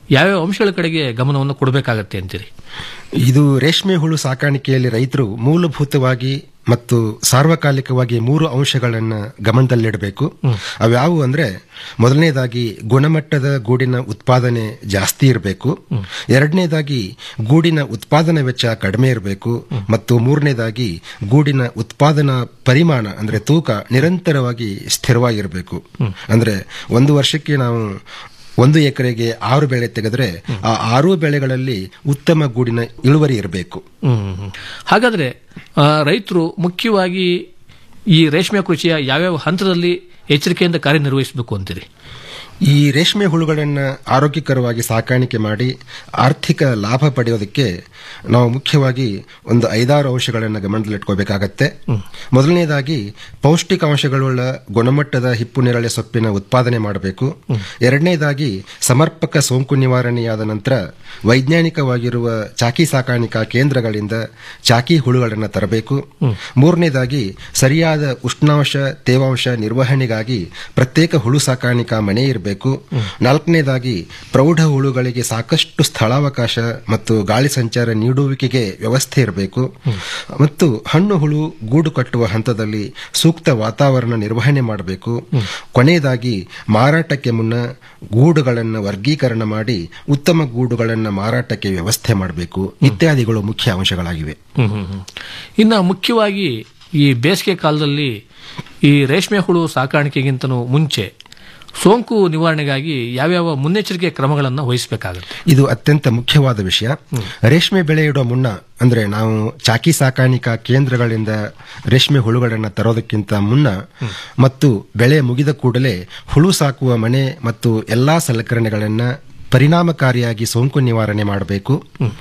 ಯಾವ್ಯಾವ ಅಂಶಗಳ ಕಡೆಗೆ ಗಮನವನ್ನು ಕೊಡಬೇಕಾಗತ್ತೆ ಅಂತೀರಿ ಇದು ರೇಷ್ಮೆ ಹುಳು ಸಾಕಾಣಿಕೆಯಲ್ಲಿ ರೈತರು ಮೂಲಭೂತವಾಗಿ ಮತ್ತು ಸಾರ್ವಕಾಲಿಕವಾಗಿ ಮೂರು ಅಂಶಗಳನ್ನು ಗಮನದಲ್ಲಿಡಬೇಕು ಅವ್ಯಾವು ಅಂದ್ರೆ ಮೊದಲನೇದಾಗಿ ಗುಣಮಟ್ಟದ ಗೂಡಿನ ಉತ್ಪಾದನೆ ಜಾಸ್ತಿ ಇರಬೇಕು ಎರಡನೇದಾಗಿ ಗೂಡಿನ ಉತ್ಪಾದನಾ ವೆಚ್ಚ ಕಡಿಮೆ ಇರಬೇಕು ಮತ್ತು ಮೂರನೇದಾಗಿ ಗೂಡಿನ ಉತ್ಪಾದನಾ ಪರಿಮಾಣ ಅಂದ್ರೆ ತೂಕ ನಿರಂತರವಾಗಿ ಸ್ಥಿರವಾಗಿರಬೇಕು ಅಂದ್ರೆ ಒಂದು ವರ್ಷಕ್ಕೆ ನಾವು ಒಂದು ಎಕರೆಗೆ ಆರು ಬೆಳೆ ತೆಗೆದ್ರೆ ಆ ಆರು ಬೆಳೆಗಳಲ್ಲಿ ಉತ್ತಮ ಗೂಡಿನ ಇಳುವರಿ ಇರಬೇಕು ಹ್ಮ್. ಹಾಗಾದ್ರೆ ಆ, ರೈತರು ಮುಖ್ಯವಾಗಿ ಈ ರೇಷ್ಮೆ ಕೃಷಿಯ ಯಾವ್ಯಾವ ಹಂತದಲ್ಲಿ ಎಚ್ಚರಿಕೆಯಿಂದ ಕಾರ್ಯನಿರ್ವಹಿಸಬೇಕು ಅಂತೀರಿ ಈ ರೇಷ್ಮೆ ಹುಳುಗಳನ್ನು ಆರೋಗ್ಯಕರವಾಗಿ ಸಾಕಾಣಿಕೆ ಮಾಡಿ ಆರ್ಥಿಕ ಲಾಭ ಪಡೆಯೋದಕ್ಕೆ ನಾವು ಮುಖ್ಯವಾಗಿ ಒಂದು ಐದಾರು ಅಂಶಗಳನ್ನು ಗಮನದಲ್ಲಿಟ್ಕೋಬೇಕಾಗತ್ತೆ ಮೊದಲನೇದಾಗಿ ಪೌಷ್ಟಿಕಾಂಶಗಳುಳ್ಳ ಗುಣಮಟ್ಟದ ಹಿಪ್ಪು ನೇರಳೆ ಸೊಪ್ಪಿನ ಉತ್ಪಾದನೆ ಮಾಡಬೇಕು ಎರಡನೇದಾಗಿ ಸಮರ್ಪಕ ಸೋಂಕು ನಿವಾರಣೆಯಾದ ನಂತರ ವೈಜ್ಞಾನಿಕವಾಗಿರುವ ಚಾಕಿ ಸಾಕಾಣಿಕಾ ಕೇಂದ್ರಗಳಿಂದ ಚಾಕಿ ಹುಳುಗಳನ್ನು ತರಬೇಕು ಮೂರನೇದಾಗಿ ಸರಿಯಾದ ಉಷ್ಣಾಂಶ ತೇವಾಂಶ ನಿರ್ವಹಣೆಗಾಗಿ ಪ್ರತ್ಯೇಕ ಹುಳು ಸಾಕಾಣಿಕಾ ಮನೆ ಇರಬೇಕು ನಾಲ್ಕನೇದಾಗಿ ಪ್ರೌಢ ಹುಳುಗಳಿಗೆ ಸಾಕಷ್ಟು ಸ್ಥಳಾವಕಾಶ ಮತ್ತು ಗಾಳಿ ಸಂಚಾರ ನೀಡುವಿಕೆಗೆ ವ್ಯವಸ್ಥೆ ಇರಬೇಕು ಮತ್ತು ಹಣ್ಣು ಹುಳು ಗೂಡು ಕಟ್ಟುವ ಹಂತದಲ್ಲಿ ಸೂಕ್ತ ವಾತಾವರಣ ನಿರ್ವಹಣೆ ಮಾಡಬೇಕು ಕೊನೆಯದಾಗಿ ಮಾರಾಟಕ್ಕೆ ಮುನ್ನ ಗೂಡುಗಳನ್ನು ವರ್ಗೀಕರಣ ಮಾಡಿ ಉತ್ತಮ ಗೂಡುಗಳನ್ನು ಮಾರಾಟಕ್ಕೆ ವ್ಯವಸ್ಥೆ ಮಾಡಬೇಕು ಇತ್ಯಾದಿಗಳು ಮುಖ್ಯ ಅಂಶಗಳಾಗಿವೆ ಹ್ಮ್, ಹ್ಮ್, ಹ್ಮ್. ಇನ್ನ ಮುಖ್ಯವಾಗಿ ಈ ಬೇಸಿಗೆ ಕಾಲದಲ್ಲಿ ಈ ರೇಷ್ಮೆ ಹುಳು ಸಾಕಾಣಿಕೆಗಿಂತನೂ ಮುಂಚೆ ಸೋಂಕು ನಿವಾರಣೆಗಾಗಿ ಯಾವ್ಯಾವ ಮುನ್ನೆಚ್ಚರಿಕೆ ಕ್ರಮಗಳನ್ನು ವಹಿಸಬೇಕಾಗುತ್ತೆ ಇದು ಅತ್ಯಂತ ಮುಖ್ಯವಾದ ವಿಷಯ ರೇಷ್ಮೆ ಬೆಳೆ ಇಡೋ ಮುನ್ನ ಅಂದ್ರೆ ನಾವು ಚಾಕಿ ಸಾಕಾಣಿಕಾ ಕೇಂದ್ರಗಳಿಂದ ರೇಷ್ಮೆ ಹುಳುಗಳನ್ನು ತರೋದಕ್ಕಿಂತ ಮುನ್ನ ಮತ್ತು ಬೆಳೆ ಮುಗಿದ ಕೂಡಲೇ ಹುಳು ಸಾಕುವ ಮನೆ ಮತ್ತು ಎಲ್ಲಾ ಸಲಕರಣೆಗಳನ್ನ ಪರಿಣಾಮಕಾರಿಯಾಗಿ ಸೋಂಕು ನಿವಾರಣೆ ಮಾಡಬೇಕು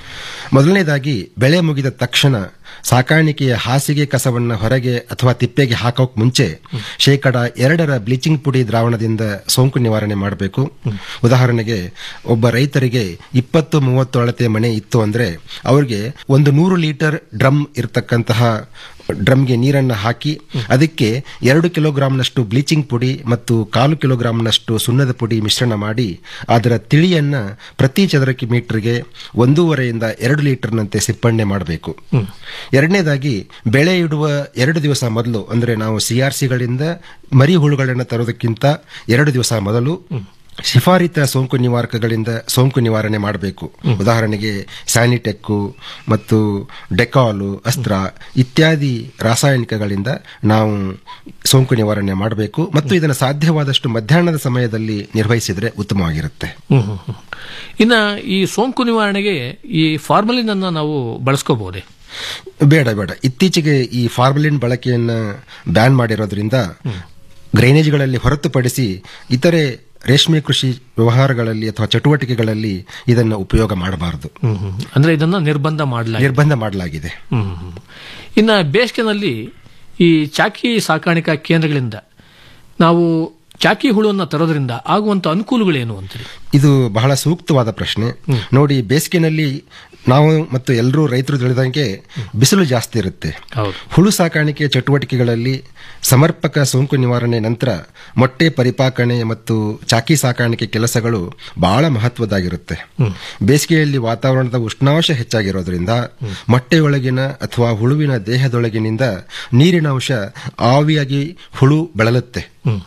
ಮೊದಲನೇದಾಗಿ ಬೆಳೆ ಮುಗಿದ ತಕ್ಷಣ ಸಾಕಾಣಿಕೆಯ ಹಾಸಿಗೆ ಕಸವನ್ನ ಹೊರಗೆ ಅಥವಾ ತಿಪ್ಪೆಗೆ ಹಾಕೋಕ್ ಮುಂಚೆ ಶೇಕಡ ಎರಡರ ಬ್ಲೀಚಿಂಗ್ ಪುಡಿ ದ್ರಾವಣದಿಂದ ಸೋಂಕು ನಿವಾರಣೆ ಮಾಡಬೇಕು ಉದಾಹರಣೆಗೆ ಒಬ್ಬ ರೈತರಿಗೆ ಇಪ್ಪತ್ತು ಮೂವತ್ತು ಅಳತೆ ಮನೆ ಇತ್ತು ಅಂದ್ರೆ ಅವ್ರಿಗೆ ಒಂದು ನೂರು ಲೀಟರ್ ಡ್ರಮ್ ಇರತಕ್ಕಂತಹ ಡ್ರಮ್ಗೆ ನೀರನ್ನು ಹಾಕಿ ಅದಕ್ಕೆ ಎರಡು ಕಿಲೋಗ್ರಾಂನಷ್ಟು ಬ್ಲೀಚಿಂಗ್ ಪುಡಿ ಮತ್ತು ಕಾಲು ಕಿಲೋಗ್ರಾಂನಷ್ಟು ಸುಣ್ಣದ ಪುಡಿ ಮಿಶ್ರಣ ಮಾಡಿ ಅದರ ತಿಳಿಯನ್ನ ಪ್ರತಿ ಚದರಕ್ಕೆ ಮೀಟರ್ಗೆ ಒಂದೂವರೆಯಿಂದ ಎರಡು ಲೀಟರ್ನಂತೆ ಸಿಪ್ಪಣ್ಣೆ ಮಾಡಬೇಕು ಎರಡನೇದಾಗಿ ಬೆಳೆ ಇಡುವ ಎರಡು ದಿವಸ ಮೊದಲು ಅಂದ್ರೆ ನಾವು ಸಿಆರ್ಸಿಗಳಿಂದ ಮರಿ ಹುಳುಗಳನ್ನು ತರೋದಕ್ಕಿಂತ ಎರಡು ದಿವಸ ಮೊದಲು ಶಿಫಾರಿತ ಸೋಂಕು ನಿವಾರಕಗಳಿಂದ ಸೋಂಕು ನಿವಾರಣೆ ಮಾಡಬೇಕು ಉದಾಹರಣೆಗೆ ಸ್ಯಾನಿಟೆಕ್ಕು ಮತ್ತು ಡೆಕಾಲು ಅಸ್ತ್ರ ಇತ್ಯಾದಿ ರಾಸಾಯನಿಕಗಳಿಂದ ನಾವು ಸೋಂಕು ನಿವಾರಣೆ ಮಾಡಬೇಕು ಮತ್ತು ಇದನ್ನು ಸಾಧ್ಯವಾದಷ್ಟು ಮಧ್ಯಾಹ್ನದ ಸಮಯದಲ್ಲಿ ನಿರ್ವಹಿಸಿದರೆ ಉತ್ತಮವಾಗಿರುತ್ತೆ ಹ್ಮ್, ಹ್ಮ್, ಹ್ಮ್. ಇನ್ನ ಈ ಸೋಂಕು ನಿವಾರಣೆಗೆ ಈ ಫಾರ್ಮಲಿನ್ ಅನ್ನ ನಾವು ಬಳಸ್ಕೋಬಹುದೇ ಬೇಡ ಬೇಡ ಇತ್ತೀಚೆಗೆ ಈ ಫಾರ್ಮಲಿನ್ ಬಳಕೆಯನ್ನ ಬ್ಯಾನ್ ಮಾಡಿರೋದ್ರಿಂದ ಗ್ರೈನೇಜ್ಗಳಲ್ಲಿ ಹೊರತುಪಡಿಸಿ ಇತರೆ ರೇಷ್ಮೆ ಕೃಷಿ ವ್ಯವಹಾರಗಳಲ್ಲಿ ಅಥವಾ ಚಟುವಟಿಕೆಗಳಲ್ಲಿ ಇದನ್ನು ಉಪಯೋಗ ಮಾಡಬಾರದು ಹ್ಮ್, ಹ್ಮ್. ಅಂದ್ರೆ ಇದನ್ನ ನಿರ್ಬಂಧ ಮಾಡಲಾಗಿದೆ ನಿರ್ಬಂಧ ಮಾಡಲಾಗಿದೆ ಹ್ಮ್, ಹ್ಮ್. ಇನ್ನ ಬೇಸಿಗೆನಲ್ಲಿ ಈ ಚಾಕಿ ಸಾಕಾಣಿಕಾ ಕೇಂದ್ರಗಳಿಂದ ನಾವು ಚಾಕಿ ಹುಳುವನ್ನ ತರೋದ್ರಿಂದ ಆಗುವಂತ ಅನುಕೂಲಗಳೇನು ಅಂತೀರಿ ಇದು ಬಹಳ ಸೂಕ್ತವಾದ ಪ್ರಶ್ನೆ ನೋಡಿ ಬೇಸಿಗೆನಲ್ಲಿ ನಾವು ಮತ್ತು ಎಲ್ಲರೂ ರೈತರು ತಿಳಿದಂಗೆ ಬಿಸಿಲು ಜಾಸ್ತಿ ಇರುತ್ತೆ ಹುಳು ಸಾಕಾಣಿಕೆ ಚಟುವಟಿಕೆಗಳಲ್ಲಿ ಸಮರ್ಪಕ ಸೋಂಕು ನಿವಾರಣೆ ನಂತರ ಮೊಟ್ಟೆ ಪರಿಪಾಕಣೆ ಮತ್ತು ಚಾಕಿ ಸಾಕಾಣಿಕೆ ಕೆಲಸಗಳು ಬಹಳ ಮಹತ್ವದಾಗಿರುತ್ತೆ ಬೇಸಿಗೆಯಲ್ಲಿ ವಾತಾವರಣದ ಉಷ್ಣಾಂಶ ಹೆಚ್ಚಾಗಿರೋದ್ರಿಂದ ಮೊಟ್ಟೆಯೊಳಗಿನ ಅಥವಾ ಹುಳುವಿನ ದೇಹದೊಳಗಿನಿಂದ ನೀರಿನ ಅಂಶ ಆವಿಯಾಗಿ ಹುಳು ಬೆಳಲುತ್ತೆ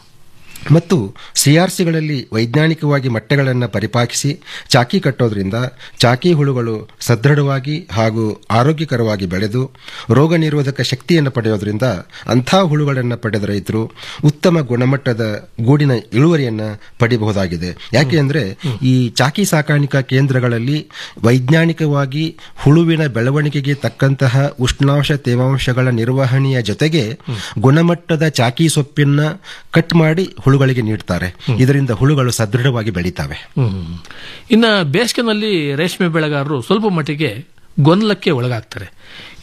ಮತ್ತು ಸಿಆರ್ಸಿಗಳಲ್ಲಿ ವೈಜ್ಞಾನಿಕವಾಗಿ ಮೊಟ್ಟೆಗಳನ್ನು ಪರಿಪಾಕಿಸಿ ಚಾಕಿ ಕಟ್ಟೋದ್ರಿಂದ ಚಾಕಿ ಹುಳುಗಳು ಸದೃಢವಾಗಿ ಹಾಗೂ ಆರೋಗ್ಯಕರವಾಗಿ ಬೆಳೆದು ರೋಗ ನಿರೋಧಕ ಶಕ್ತಿಯನ್ನು ಪಡೆಯೋದ್ರಿಂದ ಅಂಥ ಹುಳುಗಳನ್ನು ಪಡೆದ ರೈತರು ಉತ್ತಮ ಗುಣಮಟ್ಟದ ಗೂಡಿನ ಇಳುವರಿಯನ್ನು ಪಡೆಯಬಹುದಾಗಿದೆ ಯಾಕೆ ಅಂದ್ರೆ ಈ ಚಾಕಿ ಸಾಕಾಣಿಕಾ ಕೇಂದ್ರಗಳಲ್ಲಿ ವೈಜ್ಞಾನಿಕವಾಗಿ ಹುಳುವಿನ ಬೆಳವಣಿಗೆಗೆ ತಕ್ಕಂತಹ ಉಷ್ಣಾಂಶ ತೇವಾಂಶಗಳ ನಿರ್ವಹಣೆಯ ಜೊತೆಗೆ ಗುಣಮಟ್ಟದ ಚಾಕಿ ಸೊಪ್ಪನ್ನ ಕಟ್ ಮಾಡಿ ಹುಳುಗಳಿಗೆ ನೀಡ್ತಾರೆ ಇದರಿಂದ ಹುಳುಗಳು ಸದೃಢವಾಗಿ ಬೆಳೀತವೆ ಹ್ಮ್. ಇನ್ನ ಬೇಸಿಗೆನಲ್ಲಿ ರೇಷ್ಮೆ ಬೆಳೆಗಾರರು ಸ್ವಲ್ಪ ಮಟ್ಟಿಗೆ ಗೊಂದಲಕ್ಕೆ ಒಳಗಾಗ್ತಾರೆ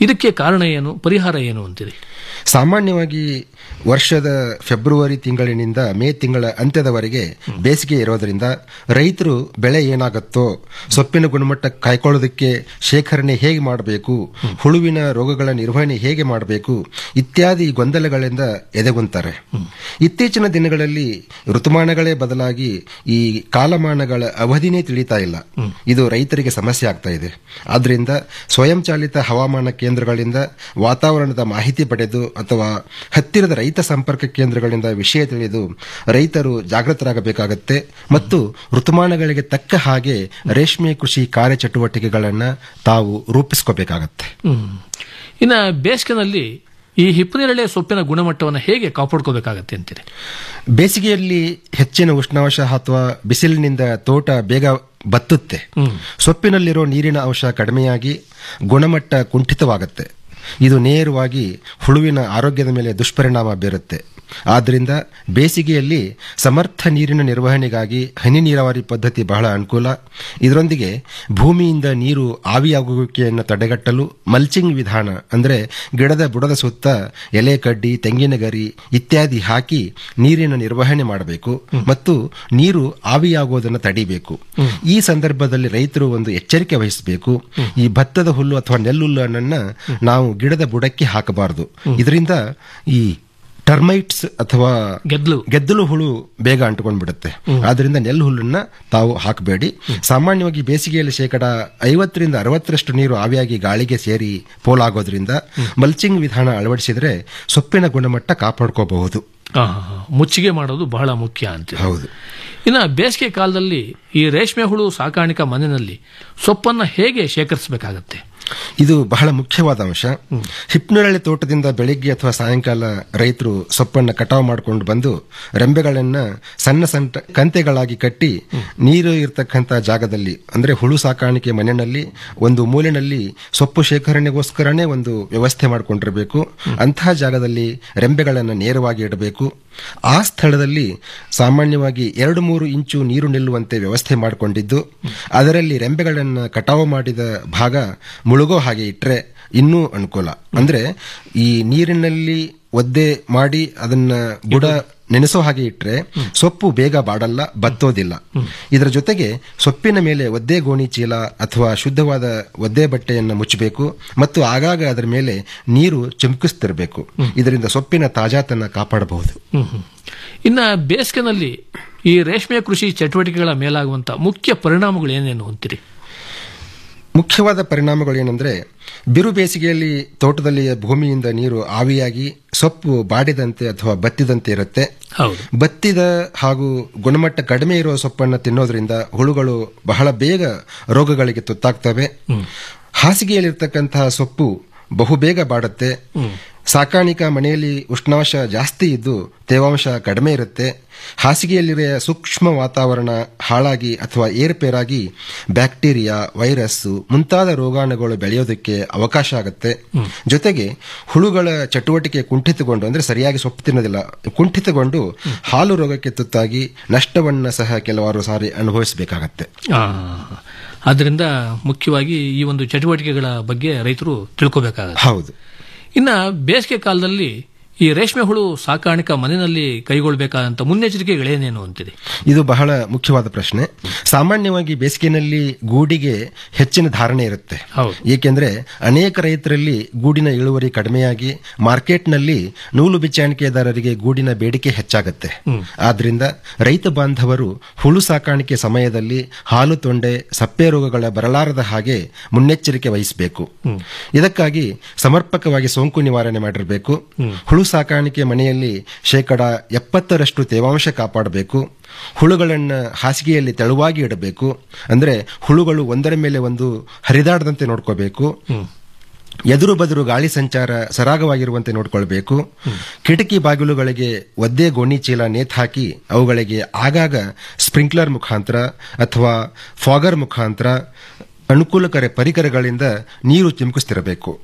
ಇದಕ್ಕೆ ಕಾರಣ ಏನು ಪರಿಹಾರ ಏನು ಅಂತೀರಿ ಸಾಮಾನ್ಯವಾಗಿ ವರ್ಷದ ಫೆಬ್ರವರಿ ತಿಂಗಳಿನಿಂದ ಮೇ ತಿಂಗಳ ಅಂತ್ಯದವರೆಗೆ ಬೇಸಿಗೆ ಇರೋದರಿಂದ ರೈತರು ಬೆಳೆ ಏನಾಗುತ್ತೋ ಸೊಪ್ಪಿನ ಗುಣಮಟ್ಟ ಕಾಯ್ಕೊಳ್ಳೋದಕ್ಕೆ ಶೇಖರಣೆ ಹೇಗೆ ಮಾಡಬೇಕು ಹುಳುವಿನ ರೋಗಗಳ ನಿರ್ವಹಣೆ ಹೇಗೆ ಮಾಡಬೇಕು ಇತ್ಯಾದಿ ಗೊಂದಲಗಳಿಂದ ಎದೆಗುಂತಾರೆ ಇತ್ತೀಚಿನ ದಿನಗಳಲ್ಲಿ ಋತುಮಾನಗಳೇ ಬದಲಾಗಿ ಈ ಕಾಲಮಾನಗಳ ಅವಧಿನೇ ತಿಳಿತಾ ಇಲ್ಲ ಇದು ರೈತರಿಗೆ ಸಮಸ್ಯೆ ಆಗ್ತಾ ಇದೆ ಆದ್ರಿಂದ ಸ್ವಯಂಚಾಲಿತ ಹವಾಮಾನ ಕೇಂದ್ರಗಳಿಂದ ವಾತಾವರಣದ ಮಾಹಿತಿ ಪಡೆದು ಅಥವಾ ಹತ್ತಿರದ ರೈತ ಸಂಪರ್ಕ ಕೇಂದ್ರಗಳಿಂದ ವಿಷಯ ತಿಳಿದು ರೈತರು ಜಾಗೃತರಾಗಬೇಕಾಗತ್ತೆ ಮತ್ತು ಋತುಮಾನಗಳಿಗೆ ತಕ್ಕ ಹಾಗೆ ರೇಷ್ಮೆ ಕೃಷಿ ಕಾರ್ಯಚಟುವಟಿಕೆಗಳನ್ನು ತಾವು ರೂಪಿಸ್ಕೋಬೇಕಾಗತ್ತೆ ಹ್ಮ್. ಇನ್ನು ಬೇಸಿಗೆನಲ್ಲಿ ಈ ಹಿಪ್ಪನೇರಳೆ ಸೊಪ್ಪಿನ ಗುಣಮಟ್ಟವನ್ನು ಹೇಗೆ ಕಾಪಾಡ್ಕೋಬೇಕಾಗತ್ತೆ ಅಂತೀರಿ ಬೇಸಿಗೆಯಲ್ಲಿ ಹೆಚ್ಚಿನ ಉಷ್ಣಾಂಶ ಅಥವಾ ಬಿಸಿಲಿನಿಂದ ತೋಟ ಬೇಗ ಬತ್ತುತ್ತೆ ಸೊಪ್ಪಿನಲ್ಲಿರೋ ನೀರಿನ ಅಂಶ ಕಡಿಮೆಯಾಗಿ ಗುಣಮಟ್ಟ ಕುಂಠಿತವಾಗುತ್ತೆ ಇದು ನೇರವಾಗಿ ಹುಳುವಿನ ಆರೋಗ್ಯದ ಮೇಲೆ ದುಷ್ಪರಿಣಾಮ ಬೀರುತ್ತೆ ಆದ್ದರಿಂದ ಬೇಸಿಗೆಯಲ್ಲಿ ಸಮರ್ಥ ನೀರಿನ ನಿರ್ವಹಣೆಗಾಗಿ ಹನಿ ನೀರಾವರಿ ಪದ್ಧತಿ ಬಹಳ ಅನುಕೂಲ ಇದರೊಂದಿಗೆ ಭೂಮಿಯಿಂದ ನೀರು ಆವಿಯಾಗುವಿಕೆಯನ್ನು ತಡೆಗಟ್ಟಲು ಮಲ್ಚಿಂಗ್ ವಿಧಾನ ಅಂದರೆ ಗಿಡದ ಬುಡದ ಸುತ್ತ ಎಲೆ ಕಡ್ಡಿ ತೆಂಗಿನ ಗರಿ ಇತ್ಯಾದಿ ಹಾಕಿ ನೀರಿನ ನಿರ್ವಹಣೆ ಮಾಡಬೇಕು ಮತ್ತು ನೀರು ಆವಿಯಾಗುವುದನ್ನು ತಡಿಬೇಕು ಈ ಸಂದರ್ಭದಲ್ಲಿ ರೈತರು ಒಂದು ಎಚ್ಚರಿಕೆ ವಹಿಸಬೇಕು ಈ ಭತ್ತದ ಹುಲ್ಲು ಅಥವಾ ನೆಲ್ಲುಲ್ಲನ್ನ ನಾವು ಗಿಡದ ಬುಡಕ್ಕೆ ಹಾಕಬಾರದು ಇದರಿಂದ ಈ ಟರ್ಮೈಟ್ಸ್ ಅಥವಾ ಗೆದ್ದಲು ಗೆದ್ದಲು ಹುಳು ಬೇಗ ಅಂಟುಕೊಂಡ್ಬಿಡುತ್ತೆ ಆದ್ರಿಂದ ನೆಲ್ಲು ಹುಲ್ಲನ್ನ ತಾವು ಹಾಕಬೇಡಿ ಸಾಮಾನ್ಯವಾಗಿ ಬೇಸಿಗೆಯಲ್ಲಿ ಶೇಕಡ ಐವತ್ತರಿಂದ ಅರವತ್ತರಷ್ಟು ನೀರು ಆವಿಯಾಗಿ ಗಾಳಿಗೆ ಸೇರಿ ಪೋಲಾಗೋದ್ರಿಂದ ಮಲ್ಚಿಂಗ್ ವಿಧಾನ ಅಳವಡಿಸಿದ್ರೆ ಸೊಪ್ಪಿನ ಗುಣಮಟ್ಟ ಕಾಪಾಡ್ಕೋಬಹುದು ಆ, ಮುಚ್ಚಿಗೆ ಮಾಡೋದು ಬಹಳ ಮುಖ್ಯ ಅಂತ ಹೌದು ಇನ್ನು ಬೇಸಿಗೆ ಕಾಲದಲ್ಲಿ ಈ ರೇಷ್ಮೆ ಹುಳು ಸಾಕಾಣಿಕಾ ಮನೆಯಲ್ಲಿ ಸೊಪ್ಪನ್ನ ಹೇಗೆ ಶೇಖರಿಸಬೇಕಾಗತ್ತೆ ಇದು ಬಹಳ ಮುಖ್ಯವಾದ ಅಂಶ ಹಿಪ್ನರಳೆ ತೋಟದಿಂದ ಬೆಳಿಗ್ಗೆ ಅಥವಾ ಸಾಯಂಕಾಲ ರೈತರು ಸೊಪ್ಪನ್ನು ಕಟಾವು ಮಾಡಿಕೊಂಡು ಬಂದು ರೆಂಬೆಗಳನ್ನ ಸಣ್ಣ ಸಣ್ಣ ಕಂತೆಗಳಾಗಿ ಕಟ್ಟಿ ನೀರು ಇರತಕ್ಕಂಥ ಜಾಗದಲ್ಲಿ ಅಂದ್ರೆ ಹುಳು ಸಾಕಾಣಿಕೆ ಮನೆಯಲ್ಲಿ ಒಂದು ಮೂಲೆಯಲ್ಲಿ ಸೊಪ್ಪು ಶೇಖರಣೆಗೋಸ್ಕರನೇ ಒಂದು ವ್ಯವಸ್ಥೆ ಮಾಡಿಕೊಂಡಿರಬೇಕು ಅಂತಹ ಜಾಗದಲ್ಲಿ ರೆಂಬೆಗಳನ್ನು ನೇರವಾಗಿ ಇಡಬೇಕು ಆ ಸ್ಥಳದಲ್ಲಿ ಸಾಮಾನ್ಯವಾಗಿ ಎರಡು ಮೂರು ಇಂಚು ನೀರು ನಿಲ್ಲುವಂತೆ ವ್ಯವಸ್ಥೆ ಮಾಡಿಕೊಂಡಿದ್ದು ಅದರಲ್ಲಿ ರೆಂಬೆಗಳನ್ನು ಕಟಾವು ಮಾಡಿದ ಭಾಗ ಮುಳುಗೋ ಹಾಗೆ ಇಟ್ಟರೆ ಇನ್ನೂ ಅನುಕೂಲ ಅಂದ್ರೆ ಈ ನೀರಿನಲ್ಲಿ ಒದ್ದೆ ಮಾಡಿ ಅದನ್ನ ಬುಡ ನೆನೆಸೋ ಹಾಗೆ ಇಟ್ರೆ ಸೊಪ್ಪು ಬೇಗ ಬಾಡಲ್ಲ ಬತ್ತೋದಿಲ್ಲ ಇದರ ಜೊತೆಗೆ ಸೊಪ್ಪಿನ ಮೇಲೆ ಒದ್ದೆ ಗೋಣಿ ಚೀಲ ಅಥವಾ ಶುದ್ಧವಾದ ಒದ್ದೆ ಬಟ್ಟೆಯನ್ನು ಮುಚ್ಚಬೇಕು ಮತ್ತು ಆಗಾಗ ಅದರ ಮೇಲೆ ನೀರು ಚಿಮುಕಿಸ್ತಿರಬೇಕು ಇದರಿಂದ ಸೊಪ್ಪಿನ ತಾಜಾತನ ಕಾಪಾಡಬಹುದು ಹ್ಮ್ ಹ್ಮ್. ಇನ್ನ ಬೇಸಿಗೆನಲ್ಲಿ ಈ ರೇಷ್ಮೆ ಕೃಷಿ ಚಟುವಟಿಕೆಗಳ ಮೇಲಾಗುವಂತ ಮುಖ್ಯ ಪರಿಣಾಮಗಳು ಏನೇನು ಅಂತೀರಿ ಮುಖ್ಯವಾದ ಪರಿಣಾಮಗಳೇನೆಂದ್ರೆ ಬಿರು ಬೇಸಿಗೆಯಲ್ಲಿ ತೋಟದಲ್ಲಿ ಭೂಮಿಯಿಂದ ನೀರು ಆವಿಯಾಗಿ ಸೊಪ್ಪು ಬಾಡಿದಂತೆ ಅಥವಾ ಬತ್ತಿದಂತೆ ಇರುತ್ತೆ ಹೌದು ಬತ್ತಿದ ಹಾಗೂ ಗುಣಮಟ್ಟ ಕಡಿಮೆ ಇರುವ ಸೊಪ್ಪನ್ನು ತಿನ್ನೋದ್ರಿಂದ ಹುಳುಗಳು ಬಹಳ ಬೇಗ ರೋಗಗಳಿಗೆ ತುತ್ತಾಗ್ತವೆ ಹಾಸಿಗೆಯಲ್ಲಿರ್ತಕ್ಕಂತಹ ಸೊಪ್ಪು ಬಹುಬೇಗ ಬಾಡುತ್ತೆ ಸಾಕಾಣಿಕಾ ಮನೆಯಲ್ಲಿ ಉಷ್ಣಾಂಶ ಜಾಸ್ತಿ ಇದ್ದು ತೇವಾಂಶ ಕಡಿಮೆ ಇರುತ್ತೆ ಹಾಸಿಗೆಯಲ್ಲಿರುವ ಸೂಕ್ಷ್ಮ ವಾತಾವರಣ ಹಾಳಾಗಿ ಅಥವಾ ಏರುಪೇರಾಗಿ ಬ್ಯಾಕ್ಟೀರಿಯಾ ವೈರಸ್ ಮುಂತಾದ ರೋಗಾಣುಗಳು ಬೆಳೆಯೋದಕ್ಕೆ ಅವಕಾಶ ಆಗುತ್ತೆ ಜೊತೆಗೆ ಹುಳುಗಳ ಚಟುವಟಿಕೆ ಕುಂಠಿತಗೊಂಡು ಅಂದ್ರೆ ಸರಿಯಾಗಿ ಸೊಪ್ಪು ತಿನ್ನೋದಿಲ್ಲ ಕುಂಠಿತಗೊಂಡು ಹಾಲು ರೋಗಕ್ಕೆ ತುತ್ತಾಗಿ ನಷ್ಟವನ್ನ ಸಹ ಕೆಲವಾರು ಸಾರಿ ಅನುಭವಿಸಬೇಕಾಗತ್ತೆ ಆ, ಆದ್ರಿಂದ ಮುಖ್ಯವಾಗಿ ಈ ಒಂದು ಚಟುವಟಿಕೆಗಳ ಬಗ್ಗೆ ರೈತರು ತಿಳ್ಕೋಬೇಕಾಗುತ್ತೆ ಹೌದು ಇನ್ನ ಬೇಸಿಗೆ ಕಾಲದಲ್ಲಿ ಈ ರೇಷ್ಮೆ ಹುಳು ಸಾಕಾಣಿಕಾ ಮನೆಯಲ್ಲಿ ಕೈಗೊಳ್ಳಬೇಕಾದಂತ ಮುನ್ನೆಚ್ಚರಿಕೆಗಳೇನೇನು ಅಂತೀರಿ ಇದು ಬಹಳ ಮುಖ್ಯವಾದ ಪ್ರಶ್ನೆ ಸಾಮಾನ್ಯವಾಗಿ ಬೇಸಿಗೆನಲ್ಲಿ ಗೂಡಿಗೆ ಹೆಚ್ಚಿನ ಧಾರಣೆ ಇರುತ್ತೆ ಏಕೆಂದ್ರೆ ಅನೇಕ ರೈತರಲ್ಲಿ ಗೂಡಿನ ಇಳುವರಿ ಕಡಿಮೆಯಾಗಿ ಮಾರ್ಕೆಟ್ನಲ್ಲಿ ನೂಲು ಬಿಚ್ಚಾಣಿಕೆದಾರರಿಗೆ ಗೂಡಿನ ಬೇಡಿಕೆ ಹೆಚ್ಚಾಗುತ್ತೆ ಆದ್ರಿಂದ ರೈತ ಬಾಂಧವರು ಹುಳು ಸಾಕಾಣಿಕೆ ಸಮಯದಲ್ಲಿ ಹಾಲು ತೊಂಡೆ ಸಪ್ಪೆ ರೋಗಗಳ ಬರಲಾರದ ಹಾಗೆ ಮುನ್ನೆಚ್ಚರಿಕೆ ವಹಿಸಬೇಕು ಇದಕ್ಕಾಗಿ ಸಮರ್ಪಕವಾಗಿ ಸೋಂಕು ನಿವಾರಣೆ ಮಾಡಿರಬೇಕು ಹುಳು ಸಾಕಾಣಿಕೆ ಮನೆಯಲ್ಲಿ ಶೇಕಡ ಎಪ್ಪತ್ತರಷ್ಟು ತೇವಾಂಶ ಕಾಪಾಡಬೇಕು ಹುಳುಗಳನ್ನು ಹಾಸಿಗೆಯಲ್ಲಿ ತೆಳುವಾಗಿ ಇಡಬೇಕು ಅಂದ್ರೆ ಹುಳುಗಳು ಒಂದರ ಮೇಲೆ ಒಂದು ಹರಿದಾಡದಂತೆ ನೋಡ್ಕೋಬೇಕು ಎದುರು ಬದುರು ಗಾಳಿ ಸಂಚಾರ ಸರಾಗವಾಗಿರುವಂತೆ ನೋಡ್ಕೊಳ್ಬೇಕು ಕಿಟಕಿ ಬಾಗಿಲುಗಳಿಗೆ ಒದ್ದೆ ಗೋಣಿ ಚೀಲ ನೇತ್ ಹಾಕಿ ಅವುಗಳಿಗೆ ಆಗಾಗ ಸ್ಪ್ರಿಂಕ್ಲರ್ ಮುಖಾಂತರ ಅಥವಾ ಫಾಗರ್ ಮುಖಾಂತರ ಅನುಕೂಲಕರ ಪರಿಕರಗಳಿಂದ ನೀರು ಚಿಮುಕಿಸ್ತಿರಬೇಕು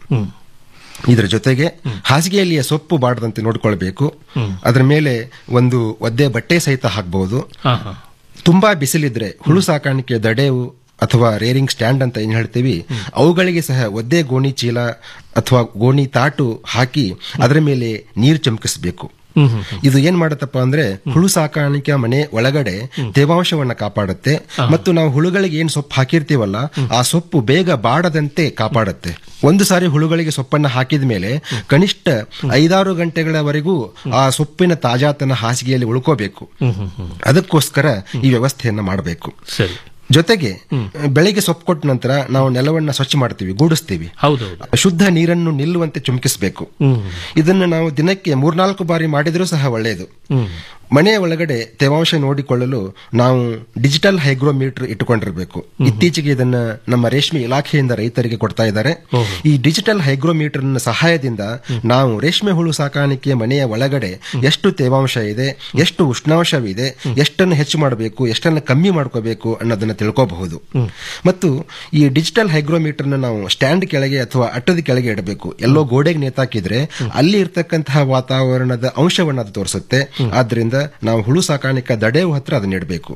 ಇದರ ಜೊತೆಗೆ ಹಾಸಿಗೆಯಲ್ಲಿಯ ಸೊಪ್ಪು ಬಾಡದಂತೆ ನೋಡ್ಕೊಳ್ಬೇಕು ಅದರ ಮೇಲೆ ಒಂದು ಒದ್ದೆ ಬಟ್ಟೆ ಸಹಿತ ಹಾಕಬಹುದು ತುಂಬಾ ಬಿಸಿಲಿದ್ರೆ ಹುಳು ಸಾಕಾಣಿಕೆ ದಡೆವು ಅಥವಾ ರೇರಿಂಗ್ ಸ್ಟ್ಯಾಂಡ್ ಅಂತ ಏನ್ ಹೇಳ್ತೀವಿ ಅವುಗಳಿಗೆ ಸಹ ಒದ್ದೆ ಗೋಣಿ ಚೀಲ ಅಥವಾ ಗೋಣಿ ತಾಟು ಹಾಕಿ ಅದರ ಮೇಲೆ ನೀರು ಚಮಕಿಸಬೇಕು ಇದು ಏನ್ ಮಾಡತ್ತಪ್ಪ ಅಂದ್ರೆ ಹುಳು ಸಾಕಾಣಿಕೆ ಮನೆ ಒಳಗಡೆ ತೇವಾಂಶವನ್ನ ಕಾಪಾಡುತ್ತೆ ಮತ್ತು ನಾವು ಹುಳುಗಳಿಗೆ ಏನ್ ಸೊಪ್ಪು ಹಾಕಿರ್ತೀವಲ್ಲ ಆ ಸೊಪ್ಪು ಬೇಗ ಬಾಡದಂತೆ ಕಾಪಾಡುತ್ತೆ ಒಂದು ಸಾರಿ ಹುಳುಗಳಿಗೆ ಸೊಪ್ಪನ್ನ ಹಾಕಿದ ಮೇಲೆ ಕನಿಷ್ಠ ಐದಾರು ಗಂಟೆಗಳವರೆಗೂ ಆ ಸೊಪ್ಪಿನ ತಾಜಾತನ ಹಾಸಿಗೆಯಲ್ಲಿ ಉಳ್ಕೋಬೇಕು ಅದಕ್ಕೋಸ್ಕರ ಈ ವ್ಯವಸ್ಥೆಯನ್ನ ಮಾಡಬೇಕು ಸರಿ ಜೊತೆಗೆ ಬೆಳಿಗ್ಗೆ ಸೊಪ್ಪು ಕೊಟ್ಟ ನಂತರ ನಾವು ನೆಲವನ್ನ ಸ್ವಚ್ಛ ಮಾಡ್ತೀವಿ ಗೂಡಿಸ್ತೀವಿ ಹೌದೌದು ಶುದ್ಧ ನೀರನ್ನು ನಿಲ್ಲುವಂತೆ ಚುಮಕಿಸಬೇಕು ಇದನ್ನು ನಾವು ದಿನಕ್ಕೆ ಮೂರ್ನಾಲ್ಕು ಬಾರಿ ಮಾಡಿದರೂ ಸಹ ಒಳ್ಳೆಯದು ಮನೆಯ ಒಳಗಡೆ ತೇವಾಂಶ ನೋಡಿಕೊಳ್ಳಲು ನಾವು ಡಿಜಿಟಲ್ ಹೈಗ್ರೋಮೀಟರ್ ಇಟ್ಟುಕೊಂಡಿರಬೇಕು ಇತ್ತೀಚೆಗೆ ಇದನ್ನ ನಮ್ಮ ರೇಷ್ಮೆ ಇಲಾಖೆಯಿಂದ ರೈತರಿಗೆ ಕೊಡ್ತಾ ಇದ್ದಾರೆ ಈ ಡಿಜಿಟಲ್ ಹೈಗ್ರೋಮೀಟರ್ ಸಹಾಯದಿಂದ ನಾವು ರೇಷ್ಮೆ ಹುಳು ಸಾಕಾಣಿಕೆ ಮನೆಯ ಒಳಗಡೆ ಎಷ್ಟು ತೇವಾಂಶ ಇದೆ ಎಷ್ಟು ಉಷ್ಣಾಂಶವಿದೆ ಎಷ್ಟನ್ನು ಹೆಚ್ಚು ಮಾಡಬೇಕು ಎಷ್ಟನ್ನು ಕಮ್ಮಿ ಮಾಡ್ಕೋಬೇಕು ಅನ್ನೋದನ್ನ ತಿಳ್ಕೋಬಹುದು ಮತ್ತು ಈ ಡಿಜಿಟಲ್ ಹೈಗ್ರೋಮೀಟರ್ನ ನಾವು ಸ್ಟ್ಯಾಂಡ್ ಕೆಳಗೆ ಅಥವಾ ಅಟ್ಟದ ಕೆಳಗೆ ಇಡಬೇಕು ಎಲ್ಲೋ ಗೋಡೆಗೆ ನೇತಾಕಿದ್ರೆ ಅಲ್ಲಿ ಇರ್ತಕ್ಕಂತಹ ವಾತಾವರಣದ ಅಂಶವನ್ನು ಅದು ತೋರಿಸುತ್ತೆ ಆದ್ರಿಂದ ನಾವು ಹುಳು ಸಾಕಾಣಿಕೆ ದಡೆಯ ಹತ್ರ ಅದನ್ನ ಇಡಬೇಕು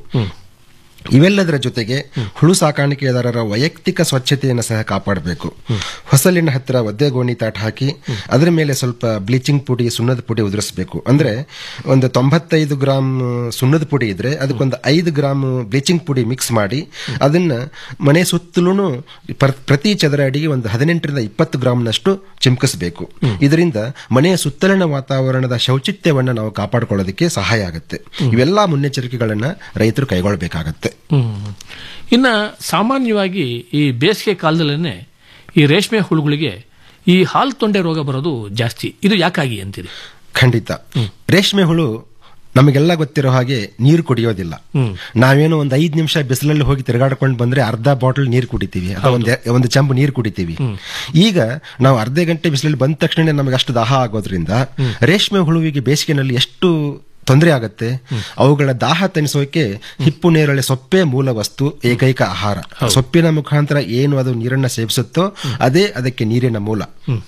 ಇವೆಲ್ಲದರ ಜೊತೆಗೆ ಹುಳು ಸಾಕಾಣಿಕೆದಾರರ ವೈಯಕ್ತಿಕ ಸ್ವಚ್ಛತೆಯನ್ನು ಸಹ ಕಾಪಾಡಬೇಕು ಹೊಸಲಿನ ಹತ್ತಿರ ಒದ್ದೆ ಗೋಣಿ ತಾಟ್ ಹಾಕಿ ಅದರ ಮೇಲೆ ಸ್ವಲ್ಪ ಬ್ಲೀಚಿಂಗ್ ಪುಡಿ ಸುಣ್ಣದ ಪುಡಿ ಉದುರಿಸಬೇಕು ಅಂದ್ರೆ ಒಂದು ತೊಂಬತ್ತೈದು ಗ್ರಾಮ್ ಸುಣ್ಣದ ಪುಡಿ ಇದ್ರೆ ಅದಕ್ಕೊಂದು ಐದು ಗ್ರಾಮ್ ಬ್ಲೀಚಿಂಗ್ ಪುಡಿ ಮಿಕ್ಸ್ ಮಾಡಿ ಅದನ್ನ ಮನೆ ಸುತ್ತಲೂ ಪ್ರತಿ ಚದರ ಅಡಿಗೆ ಒಂದು ಹದಿನೆಂಟರಿಂದ ಇಪ್ಪತ್ತು ಗ್ರಾಮ್ನಷ್ಟು ಚಿಮ್ಕಿಸಬೇಕು ಇದರಿಂದ ಮನೆಯ ಸುತ್ತಲಿನ ವಾತಾವರಣದ ಶೌಚಿತ್ಯವನ್ನು ನಾವು ಕಾಪಾಡಿಕೊಳ್ಳೋದಕ್ಕೆ ಸಹಾಯ ಆಗುತ್ತೆ ಇವೆಲ್ಲಾ ಮುನ್ನೆಚ್ಚರಿಕೆಗಳನ್ನ ರೈತರು ಕೈಗೊಳ್ಳಬೇಕಾಗತ್ತೆ ಹ್ಮ್. ಇನ್ನ ಸಾಮಾನ್ಯವಾಗಿ ಈ ಬೇಸಿಗೆ ಕಾಲದಲ್ಲೇ ಈ ರೇಷ್ಮೆ ಹುಳುಗಳಿಗೆ ಈ ಹಾಲು ತೊಂಡೆ ರೋಗ ಬರೋದು ಜಾಸ್ತಿ ಇದು ಯಾಕಾಗಿ ಅಂತೀರಿ ಖಂಡಿತ ರೇಷ್ಮೆ ಹುಳು ನಮಗೆಲ್ಲ ಗೊತ್ತಿರೋ ಹಾಗೆ ನೀರು ಕುಡಿಯೋದಿಲ್ಲ ನಾವೇನೋ ಒಂದು ಐದು ನಿಮಿಷ ಬಿಸಿಲಲ್ಲಿ ಹೋಗಿ ತಿರುಗಾಡ್ಕೊಂಡು ಬಂದ್ರೆ ಅರ್ಧ ಬಾಟಲ್ ನೀರು ಕುಡಿತೀವಿ ಅಥವಾ ಒಂದು ಒಂದು ಚಂಬು ನೀರು ಕುಡಿತೀವಿ ಈಗ ನಾವು ಅರ್ಧ ಗಂಟೆ ಬಿಸಿಲಲ್ಲಿ ಬಂದ ತಕ್ಷಣ ನಮಗೆ ಅಷ್ಟು ದಾಹ ಆಗೋದ್ರಿಂದ ರೇಷ್ಮೆ ಹುಳುವಿಗೆ ಬೇಸಿಗೆನಲ್ಲಿ ಎಷ್ಟು ತೊಂದರೆ ಆಗತ್ತೆ ಅವುಗಳ ದಾಹ ತಣಿಸೋಕೆ ಹಿಪ್ಪು ನೇರಳೆ ಸೊಪ್ಪೆ ಮೂಲ ವಸ್ತು ಏಕೈಕ ಆಹಾರ ಸೊಪ್ಪಿನ ಮುಖಾಂತರ ಏನು ಅದು ನೀರನ್ನ ಸೇವಿಸುತ್ತೋ ಅದೇ ಅದಕ್ಕೆ ನೀರಿನ ಮೂಲ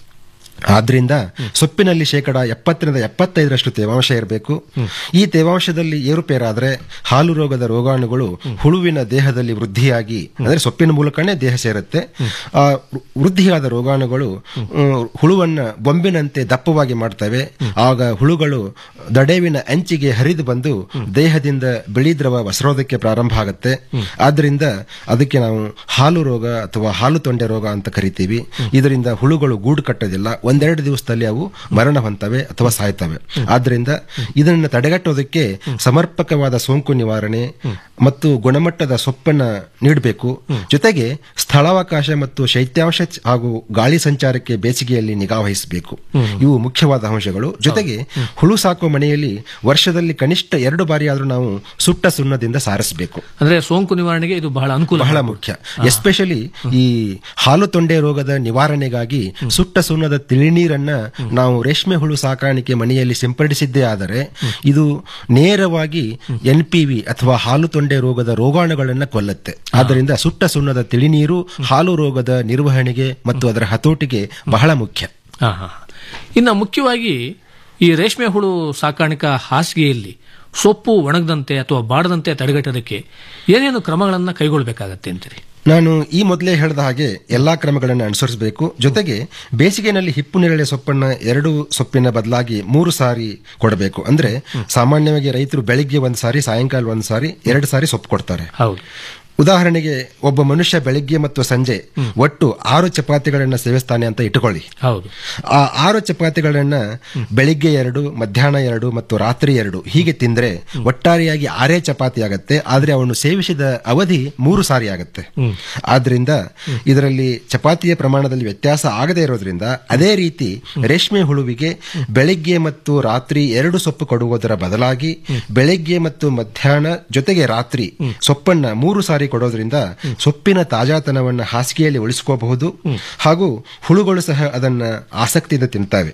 ಆದ್ರಿಂದ ಸೊಪ್ಪಿನಲ್ಲಿ ಶೇಕಡ ಎಪ್ಪತ್ತರಿಂದ ಎಪ್ಪತ್ತೈದರಷ್ಟು ತೇವಾಂಶ ಇರಬೇಕು ಈ ತೇವಾಂಶದಲ್ಲಿ ಏರುಪೇರಾದ್ರೆ ಹಾಲು ರೋಗದ ರೋಗಾಣುಗಳು ಹುಳುವಿನ ದೇಹದಲ್ಲಿ ವೃದ್ಧಿಯಾಗಿ ಅಂದ್ರೆ ಸೊಪ್ಪಿನ ಮೂಲಕನೇ ದೇಹ ಸೇರುತ್ತೆ ಆ ವೃದ್ಧಿಯಾದ ರೋಗಾಣುಗಳು ಹ್ಮ್, ಹುಳುವನ್ನ ಬೊಂಬಿನಂತೆ ದಪ್ಪವಾಗಿ ಮಾಡ್ತವೆ ಆಗ ಹುಳುಗಳು ದಡೇವಿನ ಅಂಚಿಗೆ ಹರಿದು ಬಂದು ದೇಹದಿಂದ ಬಿಳಿ ದ್ರವ ವಸರೋದಕ್ಕೆ ಪ್ರಾರಂಭ ಆಗುತ್ತೆ ಆದ್ರಿಂದ ಅದಕ್ಕೆ ನಾವು ಹಾಲು ರೋಗ ಅಥವಾ ಹಾಲು ತೊಂಡೆ ರೋಗ ಅಂತ ಕರಿತೀವಿ ಇದರಿಂದ ಹುಳುಗಳು ಗೂಡು ಕಟ್ಟೋದಿಲ್ಲ ಒಂದೆರಡು ದಿವಸದಲ್ಲಿ ಅವು ಮರಣ ಹೊಂತವೆ ಅಥವಾ ಸಾಯ್ತವೆ ಆದ್ರಿಂದ ಇದನ್ನು ತಡೆಗಟ್ಟೋದಕ್ಕೆ ಸಮರ್ಪಕವಾದ ಸೋಂಕು ನಿವಾರಣೆ ಮತ್ತು ಗುಣಮಟ್ಟದ ಸೊಪ್ಪನ್ನ ನೀಡಬೇಕು ಜೊತೆಗೆ ಸ್ಥಳಾವಕಾಶ ಮತ್ತು ಶೈತ್ಯಾಂಶ ಚ- ಹಾಗೂ ಗಾಳಿ ಸಂಚಾರಕ್ಕೆ ಬೇಸಿಗೆಯಲ್ಲಿ ನಿಗಾ ವಹಿಸಬೇಕು ಇವು ಮುಖ್ಯವಾದ ಅಂಶಗಳು ಜೊತೆಗೆ ಹುಳು ಸಾಕುವ ಮನೆಯಲ್ಲಿ ವರ್ಷದಲ್ಲಿ ಕನಿಷ್ಠ ಎರಡು ಬಾರಿ ಆದ್ರೂ ನಾವು ಸುಟ್ಟ ಸುಣ್ಣದಿಂದ ಸಾರಿಸಬೇಕು ಅಂದ್ರೆ ಸೋಂಕು ನಿವಾರಣೆಗೆ ಇದು ಬಹಳ ಅನುಕೂಲ ಬಹಳ ಮುಖ್ಯ ಎಸ್ಪೆಷಲಿ ಈ ಹಾಲು ತೊಂಡೆ ರೋಗದ ನಿವಾರಣೆಗಾಗಿ ಸುಟ್ಟ ಸುಣ್ಣದ ತಿಳಿನೀರನ್ನ ನಾವು ರೇಷ್ಮೆ ಹುಳು ಸಾಕಾಣಿಕೆ ಮನೆಯಲ್ಲಿ ಸಿಂಪಡಿಸಿದ್ದೇ ಆದರೆ ಇದು ನೇರವಾಗಿ ಎನ್ ಪಿ ವಿ ಅಥವಾ ಹಾಲು ತೊಂಡೆ ರೋಗದ ರೋಗಾಣುಗಳನ್ನ ಕೊಲ್ಲುತ್ತೆ ಆದ್ದರಿಂದ ಸುಟ್ಟ ಸುಣ್ಣದ ತಿಳಿನೀರು ಹಾಲು ರೋಗದ ನಿರ್ವಹಣೆಗೆ ಮತ್ತು ಅದರ ಹತೋಟಿಗೆ ಬಹಳ ಮುಖ್ಯ ಹಾ, ಹಾ. ಇನ್ನು ಮುಖ್ಯವಾಗಿ ಈ ರೇಷ್ಮೆ ಹುಳು ಸಾಕಾಣಿಕಾ ಹಾಸಿಗೆಯಲ್ಲಿ ಸೊಪ್ಪು ಒಣಗದಂತೆ ಅಥವಾ ಬಾಡದಂತೆ ತಡೆಗಟ್ಟೋದಕ್ಕೆ ಏನೇನು ಕ್ರಮಗಳನ್ನ ಕೈಗೊಳ್ಳಬೇಕಾಗತ್ತೆ ಅಂತೀರಿ ನಾನು ಈ ಮೊದಲೇ ಹೇಳಿದ ಹಾಗೆ ಎಲ್ಲಾ ಕ್ರಮಗಳನ್ನು ಅನುಸರಿಸಬೇಕು ಜೊತೆಗೆ ಬೇಸಿಗೆನಲ್ಲಿ ಹಿಪ್ಪು ನೇರಳೆ ಸೊಪ್ಪನ್ನ ಎರಡು ಸೊಪ್ಪಿನ ಬದಲಾಗಿ ಮೂರು ಸಾರಿ ಕೊಡಬೇಕು ಅಂದ್ರೆ ಸಾಮಾನ್ಯವಾಗಿ ರೈತರು ಬೆಳಿಗ್ಗೆ ಒಂದು ಸಾರಿ ಸಾಯಂಕಾಲ ಒಂದು ಸಾರಿ ಎರಡು ಸಾರಿ ಸೊಪ್ಪು ಕೊಡ್ತಾರೆ ಹೌದು ಉದಾಹರಣೆಗೆ ಒಬ್ಬ ಮನುಷ್ಯ ಬೆಳಿಗ್ಗೆ ಮತ್ತು ಸಂಜೆ ಒಟ್ಟು ಆರು ಚಪಾತಿಗಳನ್ನ ಸೇವಿಸ್ತಾನೆ ಅಂತ ಇಟ್ಟುಕೊಳ್ಳಿ ಹೌದು ಆ ಆರು ಚಪಾತಿಗಳನ್ನ ಬೆಳಿಗ್ಗೆ ಎರಡು ಮಧ್ಯಾಹ್ನ ಎರಡು ಮತ್ತು ರಾತ್ರಿ ಎರಡು ಹೀಗೆ ತಿಂದ್ರೆ ಒಟ್ಟಾರೆಯಾಗಿ ಆರೇ ಚಪಾತಿ ಆಗತ್ತೆ ಆದ್ರೆ ಅವನು ಸೇವಿಸಿದ ಅವಧಿ ಮೂರು ಸಾರಿ ಆಗತ್ತೆ ಆದ್ರಿಂದ ಇದರಲ್ಲಿ ಚಪಾತಿಯ ಪ್ರಮಾಣದಲ್ಲಿ ವ್ಯತ್ಯಾಸ ಆಗದೇ ಇರೋದ್ರಿಂದ ಅದೇ ರೀತಿ ರೇಷ್ಮೆ ಹುಳುವಿಗೆ ಬೆಳಿಗ್ಗೆ ಮತ್ತು ರಾತ್ರಿ ಎರಡು ಸೊಪ್ಪು ಕೊಡುವುದರ ಬದಲಾಗಿ ಬೆಳಿಗ್ಗೆ ಮತ್ತು ಮಧ್ಯಾಹ್ನ ಜೊತೆಗೆ ರಾತ್ರಿ ಸೊಪ್ಪನ್ನ ಮೂರು ಸಾರಿ ಕೊಡೋದ್ರಿಂದ ಸೊಪ್ಪಿನ ತಾಜಾತನವನ್ನ ಹಾಸಿಗೆಯಲ್ಲಿ ಉಳಿಸ್ಕೋಬಹುದು ಹಾಗೂ ಹುಳುಗಳು ಸಹ ಅದನ್ನ ಆಸಕ್ತಿಯಿಂದ ತಿಂತವೆ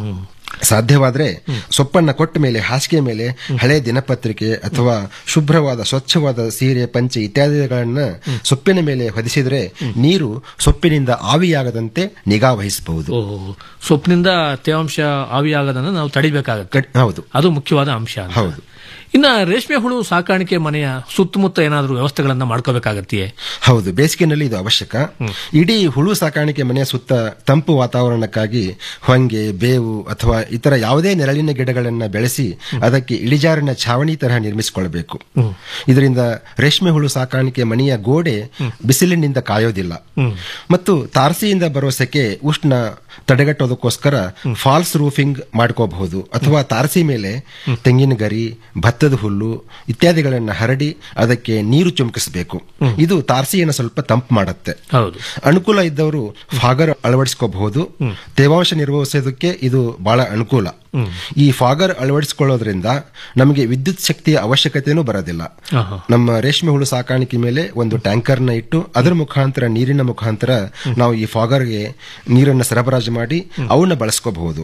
ಸಾಧ್ಯವಾದ್ರೆ ಸೊಪ್ಪನ್ನ ಕೊಟ್ಟ ಮೇಲೆ ಹಾಸಿಗೆ ಮೇಲೆ ಹಳೆ ದಿನಪತ್ರಿಕೆ ಅಥವಾ ಶುಭ್ರವಾದ ಸ್ವಚ್ಛವಾದ ಸೀರೆ ಪಂಚೆ ಇತ್ಯಾದಿಗಳನ್ನ ಸೊಪ್ಪಿನ ಮೇಲೆ ಹೊದಿಸಿದ್ರೆ ನೀರು ಸೊಪ್ಪಿನಿಂದ ಆವಿಯಾಗದಂತೆ ನಿಗಾ ವಹಿಸಬಹುದು ಓ ಸೊಪ್ಪಿನಿಂದ ತೇವಾಂಶ ಆವಿಯಾಗದನ್ನ ನಾವು ತಡಿಬೇಕಾಗತ್ತೆ ಹೌದು ಅದು ಮುಖ್ಯವಾದ ಅಂಶ ಅಂತ. ಹೌದು ಇನ್ನ ರೇಷ್ಮೆ ಹುಳು ಸಾಕಾಣಿಕೆ ಮನೆಯ ಸುತ್ತಮುತ್ತ ಏನಾದರೂ ವ್ಯವಸ್ಥೆಗಳನ್ನ ಮಾಡ್ಕೋಬೇಕಾಗತ್ತೆಯೇ ಹೌದು ಬೇಸಿಗೆನಲ್ಲಿ ಇದು ಅವಶ್ಯಕ ಇಡೀ ಹುಳು ಸಾಕಾಣಿಕೆ ಮನೆಯ ಸುತ್ತ ತಂಪು ವಾತಾವರಣಕ್ಕಾಗಿ ಹೊಂಗೆ ಬೇವು ಅಥವಾ ಇತರ ಯಾವುದೇ ನೆರಳಿನ ಗಿಡಗಳನ್ನ ಬೆಳೆಸಿ ಅದಕ್ಕೆ ಇಳಿಜಾರಿನ ಛಾವಣಿ ತರಹ ನಿರ್ಮಿಸಿಕೊಳ್ಳಬೇಕು ಇದರಿಂದ ರೇಷ್ಮೆ ಹುಳು ಸಾಕಾಣಿಕೆ ಮನೆಯ ಗೋಡೆ ಬಿಸಿಲಿನಿಂದ ಕಾಯೋದಿಲ್ಲ ಮತ್ತು ತಾರಸಿಯಿಂದ ಬರುವ ಸೆಕೆ ಉಷ್ಣ ತಡೆಗಟ್ಟೋದಕ್ಕೋಸ್ಕರ ಫಾಲ್ಸ್ ರೂಫಿಂಗ್ ಮಾಡ್ಕೋಬಹುದು ಅಥವಾ ತಾರಸಿ ಮೇಲೆ ತೆಂಗಿನ ಗರಿ ಭತ್ತದ ಹುಲ್ಲು ಇತ್ಯಾದಿಗಳನ್ನ ಹರಡಿ ಅದಕ್ಕೆ ನೀರು ಚುಮಕಿಸಬೇಕು ಇದು ತಾರಸಿಯನ್ನು ಸ್ವಲ್ಪ ತಂಪು ಮಾಡುತ್ತೆ ಹೌದು ಅನುಕೂಲ ಇದ್ದವರು ಫಾಗರ್ ಅಳವಡಿಸ್ಕೋಬಹುದು ತೇವಾಂಶ ನಿರ್ವಹಿಸೋದಕ್ಕೆ ಇದು ಬಹಳ ಅನುಕೂಲ ಈ ಫಾಗರ್ ಅಳವಡಿಸಿಕೊಳ್ಳೋದ್ರಿಂದ ನಮಗೆ ವಿದ್ಯುತ್ ಶಕ್ತಿಯ ಅವಶ್ಯಕತೆನೂ ಬರೋದಿಲ್ಲ ಆಹಾ. ನಮ್ಮ ರೇಷ್ಮೆ ಹುಳು ಸಾಕಾಣಿಕೆ ಮೇಲೆ ಒಂದು ಟ್ಯಾಂಕರ್ನ ಇಟ್ಟು ಅದರ ಮುಖಾಂತರ ನೀರಿನ ಮುಖಾಂತರ ನಾವು ಈ ಫಾಗರ್ಗೆ ನೀರನ್ನು ಸರಬರಾಜು ಮಾಡಿ ಅವನ್ನ ಬಳಸ್ಕೋಬಹುದು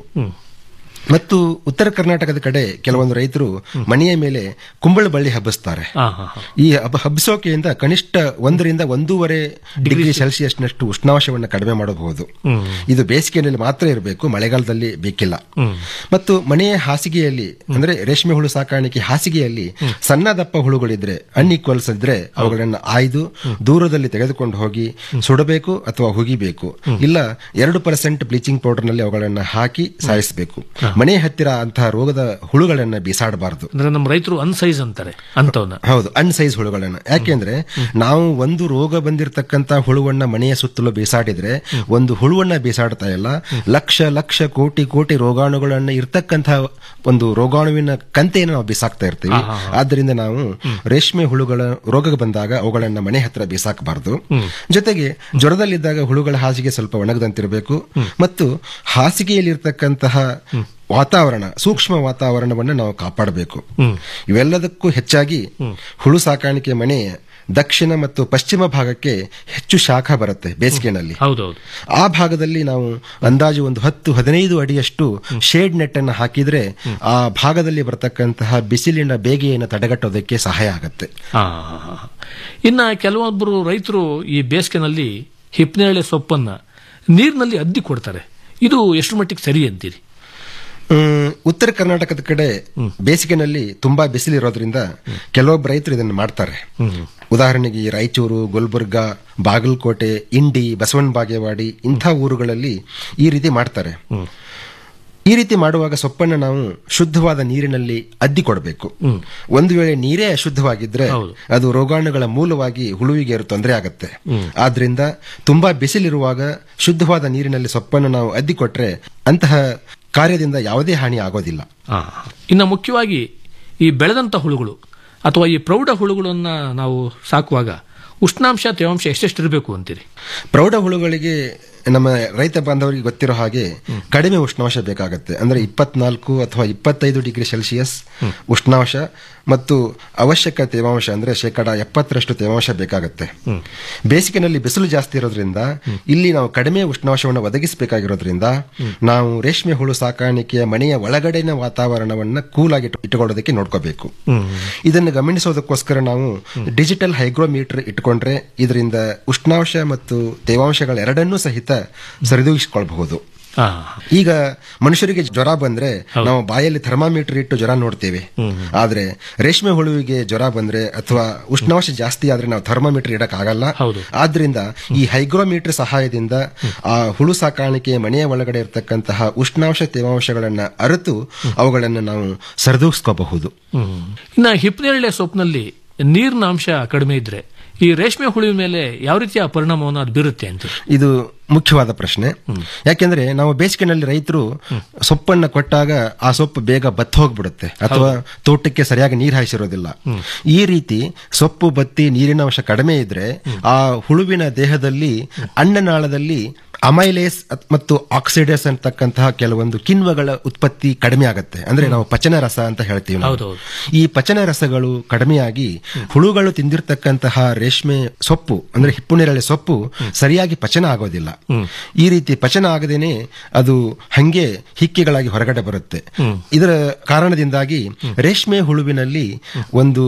ಮತ್ತು ಉತ್ತರ ಕರ್ನಾಟಕದ ಕಡೆ ಕೆಲವೊಂದು ರೈತರು ಮನೆಯ ಮೇಲೆ ಕುಂಬಳ ಬಳ್ಳಿ ಹಬ್ಬಿಸ್ತಾರೆ ಆಹಾ. ಈ ಹಬ್ಬ ಹಬ್ಬಿಸೋಕೆಯಿಂದ ಕನಿಷ್ಠ ಒಂದರಿಂದ ಒಂದೂವರೆ ಡಿಗ್ರಿ ಸೆಲ್ಸಿಯಸ್ನಷ್ಟು ಉಷ್ಣಾಂಶವನ್ನು ಕಡಿಮೆ ಮಾಡಬಹುದು ಹ್ಮ್. ಇದು ಬೇಸಿಗೆಯಲ್ಲಿ ಮಾತ್ರ ಇರಬೇಕು ಮಳೆಗಾಲದಲ್ಲಿ ಬೇಕಿಲ್ಲ ಹ್ಮ್. ಮತ್ತು ಮನೆಯ ಹಾಸಿಗೆಯಲ್ಲಿ ಅಂದ್ರೆ ರೇಷ್ಮೆ ಹುಳು ಸಾಕಾಣಿಕೆ ಹಾಸಿಗೆಯಲ್ಲಿ ಸಣ್ಣ ದಪ್ಪ ಹುಳುಗಳಿದ್ರೆ ಅನ್ಈಕ್ವಲ್ಸ್ ಇದ್ರೆ ಅವುಗಳನ್ನ ಆಯ್ದು ದೂರದಲ್ಲಿ ತೆಗೆದುಕೊಂಡು ಹೋಗಿ ಸುಡಬೇಕು ಅಥವಾ ಹುಗಿಬೇಕು ಇಲ್ಲ ಎರಡು ಪರ್ಸೆಂಟ್ ಬ್ಲೀಚಿಂಗ್ ಪೌಡರ್ ನಲ್ಲಿ ಅವುಗಳನ್ನ ಹಾಕಿ ಸಾಯಿಸಬೇಕು ಮನೆ ಹತ್ತಿರ ಅಂತಹ ರೋಗದ ಹುಳುಗಳನ್ನ ಬೀಸಾಡಬಾರದು ಅಂದ್ರೆ ನಮ್ಮ ರೈತರು ಅನ್ಸೈಜ್ ಅಂತಾರೆ ಅಂತವನ್ನ ಹೌದು ಅನ್ಸೈಜ್ ಹುಳುಗಳನ್ನ ಯಾಕೆಂದ್ರೆ ನಾವು ಒಂದು ರೋಗ ಬಂದಿರತಕ್ಕಂತ ಹುಳುವನ್ನ ಮನೆಯ ಸುತ್ತಲೂ ಬೀಸಾಡಿದ್ರೆ ಒಂದು ಹುಳುವನ್ನ ಬೀಸಾಡ್ತಾ ಇಲ್ಲ ಲಕ್ಷ ಲಕ್ಷ ಕೋಟಿ ಕೋಟಿ ರೋಗಾಣುಗಳನ್ನ ಇರ್ತಕ್ಕಂತಹ ಒಂದು ರೋಗಾಣುವಿನ ಕಂತೆಯನ್ನು ನಾವು ಬೀಸಾಕ್ತಾ ಇರ್ತೀವಿ ಆಹಾ. ಆದ್ದರಿಂದ ನಾವು ರೇಷ್ಮೆ ಹುಳುಗಳ ರೋಗ ಬಂದಾಗ ಅವುಗಳನ್ನ ಮನೆ ಹತ್ರ ಬೀಸಾಕಬಾರದು ಜೊತೆಗೆ ಜ್ವರದಲ್ಲಿದ್ದಾಗ ಹುಳುಗಳ ಹಾಸಿಗೆ ಸ್ವಲ್ಪ ಒಣಗದಂತಿರಬೇಕು ಮತ್ತು ಹಾಸಿಗೆಯಲ್ಲಿರ್ತಕ್ಕಂತಹ ವಾತಾವರಣ ಸೂಕ್ಷ್ಮ ವಾತಾವರಣವನ್ನು ನಾವು ಕಾಪಾಡಬೇಕು ಇವೆಲ್ಲದಕ್ಕೂ ಹೆಚ್ಚಾಗಿ ಹುಳು ಸಾಕಾಣಿಕೆ ಮನೆ ದಕ್ಷಿಣ ಮತ್ತು ಪಶ್ಚಿಮ ಭಾಗಕ್ಕೆ ಹೆಚ್ಚು ಶಾಖ ಬರುತ್ತೆ ಬೇಸಿಗೆನಲ್ಲಿ ಹೌದೌದು ಆ ಭಾಗದಲ್ಲಿ ನಾವು ಅಂದಾಜು ಒಂದು ಹತ್ತು ಹದಿನೈದು ಅಡಿಯಷ್ಟು ಶೇಡ್ ನೆಟ್ ಅನ್ನು ಹಾಕಿದ್ರೆ ಆ ಭಾಗದಲ್ಲಿ ಬರತಕ್ಕಂತಹ ಬಿಸಿಲಿನ ಬೇಗೆಯನ್ನು ತಡೆಗಟ್ಟೋದಕ್ಕೆ ಸಹಾಯ ಆಗುತ್ತೆ ಆ, ಇನ್ನ ಕೆಲವೊಬ್ಬರು ರೈತರು ಈ ಬೇಸಿಗೆನಲ್ಲಿ ಹಿಪ್ನೇರಳೆ ಸೊಪ್ಪನ್ನ ನೀರಿನಲ್ಲಿ ಅದ್ದಿ ಕೊಡ್ತಾರೆ ಇದು ಎಷ್ಟು ಮಟ್ಟಿಗೆ ಸರಿ ಅಂತೀರಿ ಹ್ಮ್, ಉತ್ತರ ಕರ್ನಾಟಕದ ಕಡೆ ಬೇಸಿಗೆನಲ್ಲಿ ತುಂಬಾ ಬಿಸಿಲಿರೋದ್ರಿಂದ ಕೆಲವೊಬ್ಬ ರೈತರು ಇದನ್ನು ಮಾಡ್ತಾರೆ ಉದಾಹರಣೆಗೆ ಈ ರಾಯಚೂರು ಗುಲ್ಬರ್ಗ ಬಾಗಲಕೋಟೆ ಇಂಡಿ ಬಸವನ ಬಾಗೇವಾಡಿ ಇಂಥ ಊರುಗಳಲ್ಲಿ ಈ ರೀತಿ ಮಾಡ್ತಾರೆ ಈ ರೀತಿ ಮಾಡುವಾಗ ಸೊಪ್ಪನ್ನು ನಾವು ಶುದ್ಧವಾದ ನೀರಿನಲ್ಲಿ ಅದ್ದಿ ಕೊಡಬೇಕು ಒಂದು ವೇಳೆ ನೀರೇ ಅಶುದ್ಧವಾಗಿದ್ರೆ ಅದು ರೋಗಾಣುಗಳ ಮೂಲವಾಗಿ ಹುಳುವಿಗೆ ಅದು ತೊಂದರೆ ಆಗುತ್ತೆ ಆದ್ರಿಂದ ತುಂಬಾ ಬಿಸಿಲಿರುವಾಗ ಶುದ್ಧವಾದ ನೀರಿನಲ್ಲಿ ಸೊಪ್ಪನ್ನು ನಾವು ಅದ್ದಿ ಕೊಟ್ರೆ ಅಂತಹ ಕಾರ್ಯದಿಂದ ಯಾವುದೇ ಹಾನಿ ಆಗೋದಿಲ್ಲ ಆ, ಇನ್ನು ಮುಖ್ಯವಾಗಿ ಈ ಬೆಳೆದಂತ ಹುಳುಗಳು ಅಥವಾ ಈ ಪ್ರೌಢ ಹುಳುಗಳನ್ನ ನಾವು ಸಾಕುವಾಗ ಉಷ್ಣಾಂಶ ತೇವಾಂಶ ಎಷ್ಟೆಷ್ಟು ಇರಬೇಕು ಅಂತೀರಿ ಪ್ರೌಢ ಹುಳುಗಳಿಗೆ ನಮ್ಮ ರೈತ ಬಾಂಧವರಿಗೆ ಗೊತ್ತಿರೋ ಹಾಗೆ ಕಡಿಮೆ ಉಷ್ಣಾಂಶ ಬೇಕಾಗುತ್ತೆ ಅಂದ್ರೆ ಇಪ್ಪತ್ನಾಲ್ಕು ಅಥವಾ ಇಪ್ಪತ್ತೈದು ಡಿಗ್ರಿ ಸೆಲ್ಸಿಯಸ್ ಉಷ್ಣಾಂಶ ಮತ್ತು ಅವಶ್ಯಕ ತೇವಾಂಶ ಅಂದ್ರೆ ಶೇಕಡ ಎಪ್ಪತ್ತರಷ್ಟು ತೇವಾಂಶ ಬೇಕಾಗುತ್ತೆ ಬೇಸಿಗೆನಲ್ಲಿ ಬಿಸಿಲು ಜಾಸ್ತಿ ಇರೋದ್ರಿಂದ ಇಲ್ಲಿ ನಾವು ಕಡಿಮೆ ಉಷ್ಣಾಂಶವನ್ನು ಒದಗಿಸಬೇಕಾಗಿರೋದ್ರಿಂದ ನಾವು ರೇಷ್ಮೆ ಹುಳು ಸಾಕಾಣಿಕೆಯ ಮನೆಯ ಒಳಗಡೆನ ವಾತಾವರಣವನ್ನ ಕೂಲ್ ಆಗಿ ಇಟ್ಟು- ಇಟ್ಟುಕೊಳ್ಳೋದಕ್ಕೆ ನೋಡ್ಕೋಬೇಕು ಇದನ್ನು ಗಮನಿಸೋದಕ್ಕೋಸ್ಕರ ನಾವು ಡಿಜಿಟಲ್ ಹೈಗ್ರೋಮೀಟರ್ ಇಟ್ಕೊಂಡ್ರೆ ಇದರಿಂದ ಉಷ್ಣಾಂಶ ಮತ್ತು ತೇವಾಂಶಗಳೆರಡನ್ನೂ ಸಹಿತ ಸರಿದೂಗಿಸಿಕೊಳ್ಳಬಹುದು ಆ, ಈಗ ಮನುಷ್ಯರಿಗೆ ಜ್ವರ ಬಂದ್ರೆ ನಾವು ಬಾಯಲ್ಲಿ ಥರ್ಮಾಮೀಟರ್ ಇಟ್ಟು ಜ್ವರ ನೋಡ್ತೇವೆ ಆದ್ರೆ ರೇಷ್ಮೆ ಹುಳುವಿಗೆ ಜ್ವರ ಬಂದ್ರೆ ಅಥವಾ ಉಷ್ಣಾಂಶ ಜಾಸ್ತಿ ಆದ್ರೆ ನಾವು ಥರ್ಮಾಮೀಟರ್ ಇಡಕ್ ಆಗಲ್ಲ ಆದ್ರಿಂದ ಈ ಹೈಗ್ರೋಮೀಟರ್ ಸಹಾಯದಿಂದ ಆ ಹುಳು ಸಾಕಾಣಿಕೆ ಮನೆಯ ಒಳಗಡೆ ಇರತಕ್ಕಂತಹ ಉಷ್ಣಾಂಶ ತೇವಾಂಶಗಳನ್ನ ಅರಿತು ಅವುಗಳನ್ನು ನಾವು ಸರಿದೂಗಿಸ್ಕೋಬಹುದು ಹ್ಮ್. ಇನ್ನ ಹಿಪ್ನೇರಳೆ ಸೊಪ್ಪಿನಲ್ಲಿ ನೀರಿನ ಅಂಶ ಕಡಿಮೆ ಇದ್ರೆ ಈ ರೇಷ್ಮೆ ಹುಳುವಿನ ಮೇಲೆ ಯಾವ ರೀತಿಯ ಪರಿಣಾಮವನ್ನು ಅದು ಬೀರುತ್ತೆ ಅಂತ ಇದು ಮುಖ್ಯವಾದ ಪ್ರಶ್ನೆ ಯಾಕೆಂದ್ರೆ ನಾವು ಬೇಸಿಗೆನಲ್ಲಿ ರೈತರು ಸೊಪ್ಪನ್ನ ಕೊಟ್ಟಾಗ ಆ ಸೊಪ್ಪು ಬೇಗ ಬತ್ತ ಹೋಗ್ಬಿಡುತ್ತೆ ಅಥವಾ ತೋಟಕ್ಕೆ ಸರಿಯಾಗಿ ನೀರು ಹಾಯಿಸಿರೋದಿಲ್ಲ ಈ ರೀತಿ ಸೊಪ್ಪು ಬತ್ತಿ ನೀರಿನ ಅಂಶ ಕಡಿಮೆ ಇದ್ರೆ ಆ ಹುಳುವಿನ ದೇಹದಲ್ಲಿ ಅನ್ನನಾಳದಲ್ಲಿ ಅಮೈಲೇಸ್ ಅತ್- ಮತ್ತು ಆಕ್ಸಿಡೇಸ್ ಅಂತಕ್ಕಂತಹ ಕೆಲವೊಂದು ಕಿಣ್ವಗಳ ಉತ್ಪತ್ತಿ ಕಡಿಮೆ ಆಗುತ್ತೆ ಅಂದ್ರೆ ನಾವು ಪಚನ ರಸ ಅಂತ ಹೇಳ್ತೀವಿ ನಾವು. ಹೌದೌದು. ಈ ಪಚನ ರಸಗಳು ಕಡಿಮೆಯಾಗಿ ಹುಳುಗಳು ತಿಂದಿರ್ತಕ್ಕಂತಹ ರೇಷ್ಮೆ ಸೊಪ್ಪು ಅಂದ್ರೆ ಹಿಪ್ಪುನೇರಳೆ ಸೊಪ್ಪು ಸರಿಯಾಗಿ ಪಚನ ಆಗೋದಿಲ್ಲ ಈ ರೀತಿ ಪಚನ ಆಗದೇನೆ ಅದು ಹಂಗೆ ಹಿಕ್ಕೆಗಳಾಗಿ ಹೊರಗಡೆ ಬರುತ್ತೆ ಇದರ ಕಾರಣದಿಂದಾಗಿ ರೇಷ್ಮೆ ಹುಳುವಿನಲ್ಲಿ ಒಂದು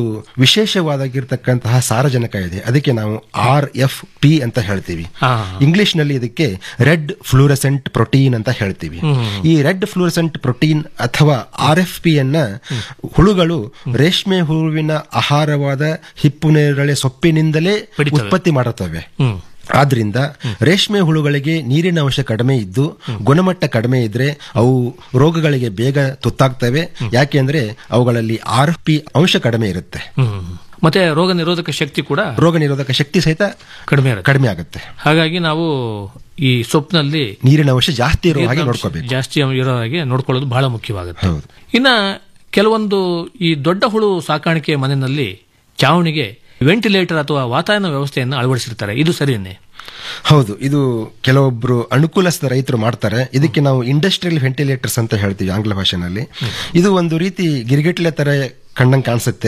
ವಿಶೇಷವಾದಾಗಿರ್ತಕ್ಕಂತಹ ಸಾರಜನಕ ಇದೆ ಅದಕ್ಕೆ ನಾವು ಆರ್ ಎಫ್ ಪಿ ಅಂತ ಹೇಳ್ತೀವಿ ಆ. ಇಂಗ್ಲಿಷ್ ನಲ್ಲಿ ಇದಕ್ಕೆ ರೆಡ್ ಫ್ಲೂರೆಸೆಂಟ್ ಪ್ರೋಟೀನ್ ಅಂತ ಹೇಳ್ತೀವಿ ಈ ರೆಡ್ ಫ್ಲೂರೆಸೆಂಟ್ ಪ್ರೋಟೀನ್ ಅಥವಾ ಆರ್ ಎಫ್ ಪಿ ಅನ್ನ ಹುಳುಗಳು ರೇಷ್ಮೆ ಹೂವಿನ ಆಹಾರವಾದ ಹಿಪ್ಪುನೇರಳೆ ಸೊಪ್ಪಿನಿಂದಲೇ ಉತ್ಪತ್ತಿ ಮಾಡುತ್ತವೆ ಆದ್ರಿಂದ ರೇಷ್ಮೆ ಹುಳುಗಳಿಗೆ ನೀರಿನ ಅಂಶ ಕಡಿಮೆ ಇದ್ದು ಗುಣಮಟ್ಟ ಕಡಿಮೆ ಇದ್ರೆ ಅವು ರೋಗಗಳಿಗೆ ಬೇಗ ತುತ್ತಾಗ್ತವೆ ಯಾಕೆಂದ್ರೆ ಅವುಗಳಲ್ಲಿ ಆರ್ ಎಫ್ ಪಿ ಅಂಶ ಕಡಿಮೆ ಇರುತ್ತೆ ಮತ್ತೆ ರೋಗ ನಿರೋಧಕ ಶಕ್ತಿ ಕೂಡ ರೋಗ ನಿರೋಧಕ ಶಕ್ತಿ ಸಹಿತ ಕಡಿಮೆ ಇರುತ್ತೆ ಕಡಿಮೆ ಆಗುತ್ತೆ ಹಾಗಾಗಿ ನಾವು ಈ ಸೊಪ್ಪಿನಲ್ಲಿ ನೀರಿನ ಅಂಶ ಜಾಸ್ತಿ ಇರೋ ಹಾಗೆ ನೀರಿನ ಅಂಶ ನೋಡ್ಕೋಬೇಕು ಜಾಸ್ತಿ ಇರೋ ಹಾಗೆ ನೋಡ್ಕೊಳ್ಳೋದು ಬಹಳ ಮುಖ್ಯವಾಗುತ್ತೆ ಇನ್ನ ಕೆಲವೊಂದು ಈ ದೊಡ್ಡ ಹುಳು ಸಾಕಾಣಿಕೆ ಮನೆಯಲ್ಲಿ ಚಾವಣಿಗೆ ವೆಂಟಿಲೇಟರ್ ಅಥವಾ ವಾತಾಯನ ವ್ಯವಸ್ಥೆಯನ್ನು ಅಳವಡಿಸಿರ್ತಾರೆ ಇದು ಸರಿಯನ್ನೇ ಹೌದು ಇದು ಕೆಲವೊಬ್ರು ಅನುಕೂಲಸ್ಥ ರೈತರು ಮಾಡ್ತಾರೆ ಇದಕ್ಕೆ ನಾವು ಇಂಡಸ್ಟ್ರಿಯಲ್ ವೆಂಟಿಲೇಟರ್ಸ್ ಅಂತ ಹೇಳ್ತೀವಿ ಆಂಗ್ಲ ಭಾಷೆನಲ್ಲಿ ಇದು ಒಂದು ರೀತಿ ಗಿರಿಗಿಟ್ಲೆ ತರ ಕಂಡಂಗ್ ಕಾಣಿಸುತ್ತೆ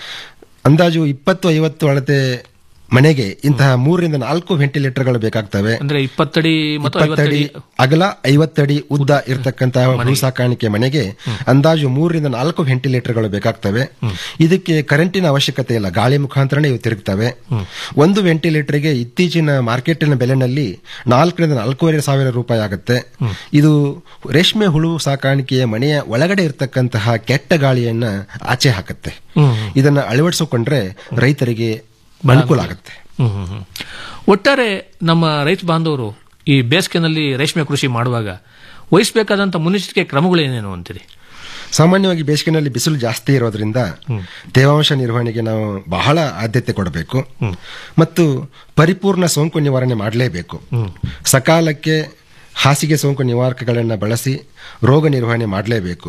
ಅಂದಾಜು ಇಪ್ಪತ್ತು ಐವತ್ತು ಅಳತೆ ಮನೆಗೆ ಇಂತಹ ಮೂರರಿಂದ ನಾಲ್ಕು ವೆಂಟಿಲೇಟರ್ಗಳು ಬೇಕಾಗ್ತವೆ ಅಂದ್ರೆ ಇಪ್ಪತ್ತಡಿ ಮತ್ತು ಇಪ್ಪತ್ತಡಿ ಐವತ್ತಡಿ ಅಗಲ ಐವತ್ತಡಿ ಉದ್ದ ಇರತಕ್ಕಂತಹ ಹುಳು ಸಾಕಾಣಿಕೆ ಮನೆಗೆ ಅಂದಾಜು ಮೂರರಿಂದ ನಾಲ್ಕು ವೆಂಟಿಲೇಟರ್ಗಳು ಬೇಕಾಗ್ತವೆ ಇದಕ್ಕೆ ಕರೆಂಟಿನ ಅವಶ್ಯಕತೆ ಇಲ್ಲ ಗಾಳಿ ಮುಖಾಂತರನೇ ಇವು ತಿರುಗ್ತವೆ ಒಂದು ವೆಂಟಿಲೇಟರ್ಗೆ ಇತ್ತೀಚಿನ ಮಾರ್ಕೆಟಿನ ಬೆಲೆನಲ್ಲಿ ನಾಲ್ಕರಿಂದ ನಾಲ್ಕೂವರೆ ಸಾವಿರ ರೂಪಾಯಿ ಆಗುತ್ತೆ ಇದು ರೇಷ್ಮೆ ಹುಳು ಸಾಕಾಣಿಕೆಯ ಮನೆಯ ಒಳಗಡೆ ಇರತಕ್ಕಂತಹ ಕೆಟ್ಟ ಗಾಳಿಯನ್ನ ಆಚೆ ಹಾಕುತ್ತೆ ಇದನ್ನ ಅಳವಡಿಸಿಕೊಂಡ್ರೆ ರೈತರಿಗೆ ಅನುಕೂಲ ಆಗುತ್ತೆ ಹ್ಮ್, ಹ್ಮ್, ಹ್ಮ್. ಒಟ್ಟಾರೆ ನಮ್ಮ ರೈತ ಬಾಂಧವರು ಈ ಬೇಸಿಗೆನಲ್ಲಿ ರೇಷ್ಮೆ ಕೃಷಿ ಮಾಡುವಾಗ ವಹಿಸಬೇಕಾದಂತ ಮುನ್ನೆಚ್ಚರಿಕೆ ಕ್ರಮಗಳೇನೇನು ಅಂತೀರಿ ಸಾಮಾನ್ಯವಾಗಿ ಬೇಸಿಗೆನಲ್ಲಿ ಬಿಸಿಲು ಜಾಸ್ತಿ ಇರೋದ್ರಿಂದ ತೇವಾಂಶ ನಿರ್ವಹಣೆಗೆ ನಾವು ಬಹಳ ಆದ್ಯತೆ ಕೊಡಬೇಕು ಮತ್ತು ಪರಿಪೂರ್ಣ ಸೋಂಕು ನಿವಾರಣೆ ಮಾಡಲೇಬೇಕು ಸಕಾಲಕ್ಕೆ ಹಾಸಿಗೆ ಸೋಂಕು ನಿವಾರಕಗಳನ್ನು ಬಳಸಿ ರೋಗ ನಿರ್ವಹಣೆ ಮಾಡಲೇಬೇಕು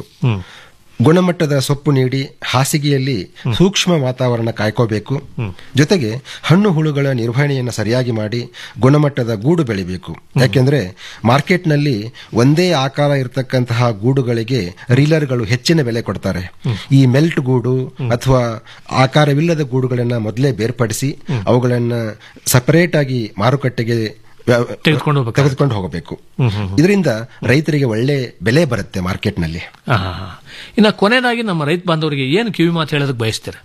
ಗುಣಮಟ್ಟದ ಸೊಪ್ಪು ನೀಡಿ ಹಾಸಿಗೆಯಲ್ಲಿ ಸೂಕ್ಷ್ಮ ವಾತಾವರಣ ಕಾಯ್ಕೋಬೇಕು ಜೊತೆಗೆ ಹಣ್ಣು ಹುಳುಗಳ ನಿರ್ವಹಣೆಯನ್ನು ಸರಿಯಾಗಿ ಮಾಡಿ ಗುಣಮಟ್ಟದ ಗೂಡು ಬೆಳಿಬೇಕು ಯಾಕೆಂದ್ರೆ ಮಾರ್ಕೆಟ್ನಲ್ಲಿ ಒಂದೇ ಆಕಾರ ಇರತಕ್ಕಂತಹ ಗೂಡುಗಳಿಗೆ ರೀಲರ್ಗಳು ಹೆಚ್ಚಿನ ಬೆಲೆ ಕೊಡ್ತಾರೆ ಈ ಮೆಲ್ಟ್ ಗೂಡು ಅಥವಾ ಆಕಾರವಿಲ್ಲದ ಗೂಡುಗಳನ್ನ ಮೊದಲೇ ಬೇರ್ಪಡಿಸಿ ಅವುಗಳನ್ನ ಸಪರೇಟ್ ಆಗಿ ಮಾರುಕಟ್ಟೆಗೆ ವ್ಯ- ತೆಗೆದುಕೊಂಡು ತೆಗೆದುಕೊಂಡು ಹೋಗಬೇಕು ಇದರಿಂದ ರೈತರಿಗೆ ಒಳ್ಳೆ ಬೆಲೆ ಬರುತ್ತೆ ಮಾರ್ಕೆಟ್ನಲ್ಲಿ ಆಹಾ. ಇನ್ನ ಕೊನೆಯದಾಗಿ ನಮ್ಮ ರೈತ ಬಾಂಧವರಿಗೆ ಏನು ಕಿವಿ ಮಾತು ಹೇಳೋದಕ್ಕೆ ಬಯಸ್ತೀರ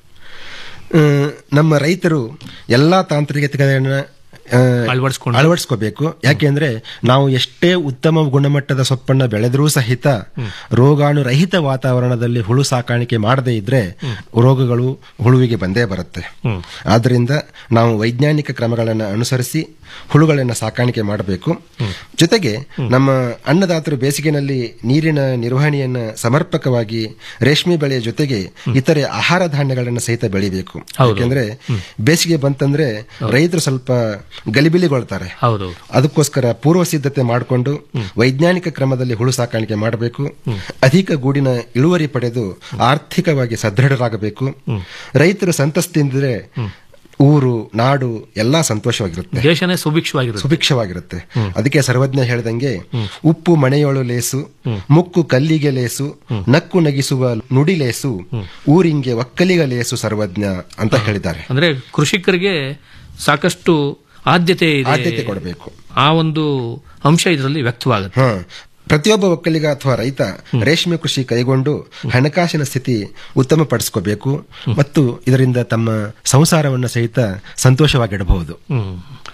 ಆ, ನಮ್ಮ ರೈತರು ಎಲ್ಲಾ ತಾಂತ್ರಿಕತೆಗಳನ್ನ ಆ, ಅಳವಡಿಸ್ಕೋಬೇಕು ಯಾಕೆಂದ್ರೆ ನಾವು ಎಷ್ಟೇ ಉತ್ತಮ ಗುಣಮಟ್ಟದ ಸೊಪ್ಪನ್ನ ಬೆಳೆದರೂ ಸಹಿತ ರೋಗಾಣುರಹಿತ ವಾತಾವರಣದಲ್ಲಿ ಹುಳು ಸಾಕಾಣಿಕೆ ಮಾಡದೇ ಇದ್ರೆ ರೋಗಗಳು ಹುಳುವಿಗೆ ಬಂದೇ ಬರುತ್ತೆ ಆದ್ರಿಂದ ನಾವು ವೈಜ್ಞಾನಿಕ ಕ್ರಮಗಳನ್ನು ಅನುಸರಿಸಿ ಹುಳುಗಳನ್ನ ಸಾಕಾಣಿಕೆ ಮಾಡಬೇಕು ಜೊತೆಗೆ ನಮ್ಮ ಅನ್ನದಾತರು ಬೇಸಿಗೆನಲ್ಲಿ ನೀರಿನ ನಿರ್ವಹಣೆಯನ್ನ ಸಮರ್ಪಕವಾಗಿ ರೇಷ್ಮೆ ಬೆಳೆಯ ಜೊತೆಗೆ ಇತರೆ ಆಹಾರ ಧಾನ್ಯಗಳನ್ನು ಸಹಿತ ಬೆಳಿಬೇಕು ಯಾಕೆಂದ್ರೆ ಬೇಸಿಗೆ ಬಂತಂದ್ರೆ ರೈತರು ಸ್ವಲ್ಪ ಗಲಿಬಿಲಿಗೊಳ್ತಾರೆ ಹೌದು ಅದಕ್ಕೋಸ್ಕರ ಪೂರ್ವ ಸಿದ್ಧತೆ ಮಾಡಿಕೊಂಡು ವೈಜ್ಞಾನಿಕ ಕ್ರಮದಲ್ಲಿ ಹುಳು ಸಾಕಾಣಿಕೆ ಮಾಡಬೇಕು ಅಧಿಕ ಗೂಡಿನ ಇಳುವರಿ ಪಡೆದು ಆರ್ಥಿಕವಾಗಿ ಸದೃಢರಾಗಬೇಕು ರೈತರು ಸಂತಸ್ತಿಂದ್ರೆ ಊರು ನಾಡು ಎಲ್ಲಾ ಸಂತೋಷವಾಗಿರುತ್ತೆ ದೇಶನೇ ಸುಭಿಕ್ಷವಾಗಿರುತ್ತೆ ಸುಭಿಕ್ಷವಾಗಿರುತ್ತೆ ಅದಕ್ಕೆ ಸರ್ವಜ್ಞ ಹೇಳ್ದಂಗೆ ಉಪ್ಪು ಮನೆಯೊಳು ಲೇಸು ಮುಕ್ಕು ಕಲ್ಲಿಗೆ ಲೇಸು ನಕ್ಕು ನಗಿಸುವ ನುಡಿ ಲೇಸು ಊರಿಂಗೆ ಒಕ್ಕಲಿಗ ಲೇಸು ಸರ್ವಜ್ಞ ಅಂತ ಹೇಳಿದ್ದಾರೆ ಅಂದ್ರೆ ಕೃಷಿಕರಿಗೆ ಸಾಕಷ್ಟು ಆದ್ಯತೆ ಇದೆ ಆದ್ಯತೆ ಕೊಡಬೇಕು ಆ ಒಂದು ಅಂಶ ಇದರಲ್ಲಿ ವ್ಯಕ್ತವಾಗುತ್ತೆ ಹ ಪ್ರತಿಯೊಬ್ಬ ಒಕ್ಕಲಿಗ ಅಥವಾ ರೈತ ರೇಷ್ಮೆ ಕೃಷಿ ಕೈಗೊಂಡು ಹಣಕಾಸಿನ ಸ್ಥಿತಿ ಉತ್ತಮಪಡಿಸ್ಕೋಬೇಕು ಮತ್ತು ಇದರಿಂದ ತಮ್ಮ ಸಂಸಾರವನ್ನು ಸಹಿತ ಸಂತೋಷವಾಗಿಡಬಹುದು ಹ್ಮ್.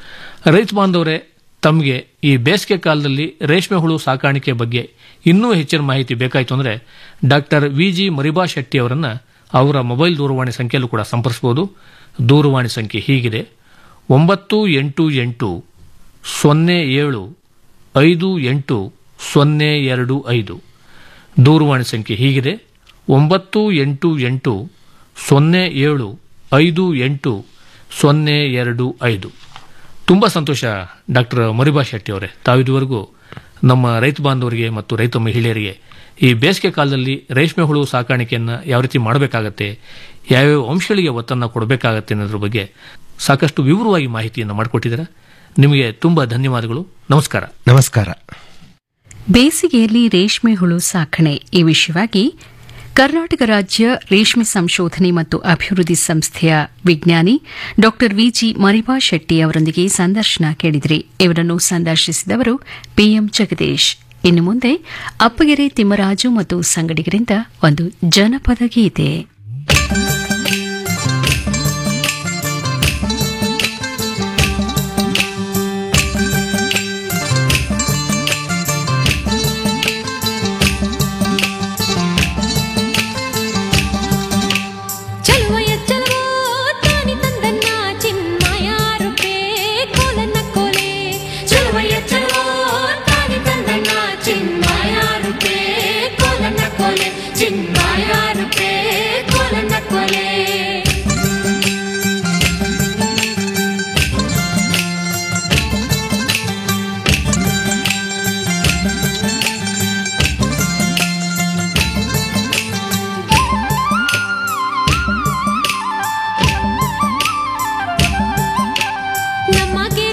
ರೈತ ಬಾಂಧವರೇ ತಮಗೆ ಈ ಬೇಸಿಗೆ ಕಾಲದಲ್ಲಿ ರೇಷ್ಮೆ ಹುಳು ಸಾಕಾಣಿಕೆ ಬಗ್ಗೆ ಇನ್ನೂ ಹೆಚ್ಚಿನ ಮಾಹಿತಿ ಬೇಕಾಯಿತು ಅಂದ್ರೆ doctor V G Mariba Shetty ಅವರನ್ನ ಅವರ ಮೊಬೈಲ್ ದೂರವಾಣಿ ಸಂಖ್ಯೆಯಲ್ಲೂ ಕೂಡ ಸಂಪರ್ಸಬಹುದು ದೂರವಾಣಿ ಸಂಖ್ಯೆ ಹೀಗಿದೆ ಒಂಬತ್ತು ಎಂಟು ಎಂಟು ಸೊನ್ನೆ ಏಳು ಐದು ಎಂಟು ಸೊನ್ನೆ ಎರಡು ಐದು ದೂರವಾಣಿ ಸಂಖ್ಯೆ ಹೀಗಿದೆ ಒಂಬತ್ತು ಎಂಟು ಎಂಟು ಸೊನ್ನೆ ಏಳು ಐದು ಎಂಟು ಸೊನ್ನೆ ಎರಡು ಐದು ತುಂಬ ಸಂತೋಷ ಡಾಕ್ಟರ್ ಮರಿಬಾ ಶೆಟ್ಟಿ ಅವರೇ ತಾವಿದುವರೆಗೂ ನಮ್ಮ ರೈತ ಬಾಂಧವರಿಗೆ ಮತ್ತು ರೈತ ಮಹಿಳೆಯರಿಗೆ ಈ ಬೇಸಿಗೆ ಕಾಲದಲ್ಲಿ ರೇಷ್ಮೆ ಹುಳು ಸಾಕಾಣಿಕೆಯನ್ನು ಯಾವ ರೀತಿ ಮಾಡಬೇಕಾಗತ್ತೆ ಯಾವ್ಯಾವ ಅಂಶಗಳಿಗೆ ಒತ್ತನ್ನು ಕೊಡಬೇಕಾಗತ್ತೆ ಅನ್ನೋದ್ರ ಬಗ್ಗೆ ಸಾಕಷ್ಟು ವಿವರವಾಗಿ ಮಾಹಿತಿಯನ್ನು ಮಾಡಿಕೊಟ್ಟಿದ್ದೀರಾ ನಿಮಗೆ ತುಂಬ ಧನ್ಯವಾದಗಳು ನಮಸ್ಕಾರ ನಮಸ್ಕಾರ ಬೇಸಿಗೆಯಲ್ಲಿ ರೇಷ್ಮೆ ಹುಳು ಸಾಕಣೆ ಈ ವಿಷಯವಾಗಿ ಕರ್ನಾಟಕ ರಾಜ್ಯ ರೇಷ್ಮೆ ಸಂಶೋಧನೆ ಮತ್ತು ಅಭಿವೃದ್ಧಿ ಸಂಸ್ಥೆಯ ವಿಜ್ಞಾನಿ ಡಾ ವಿಜಿ ಮರಿಬಾ ಶೆಟ್ಟಿ ಅವರೊಂದಿಗೆ ಸಂದರ್ಶನ ಕೇಳಿದ್ರಿ ಇವರನ್ನು ಸಂದರ್ಶಿಸಿದವರು ಪಿಎಂ ಜಗದೀಶ್ ಇನ್ನು ಮುಂದೆ ಅಪ್ಪಗೆರೆ ತಿಮ್ಮರಾಜು ಮತ್ತು ಸಂಗಡಿಗರಿಂದ ಒಂದು ಜನಪದ ಗೀತೆ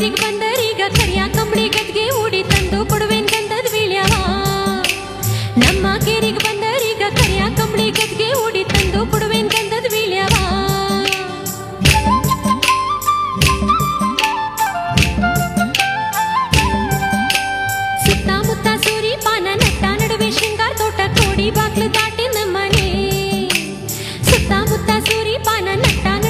ನೀರಿಗೆ ಬಂದ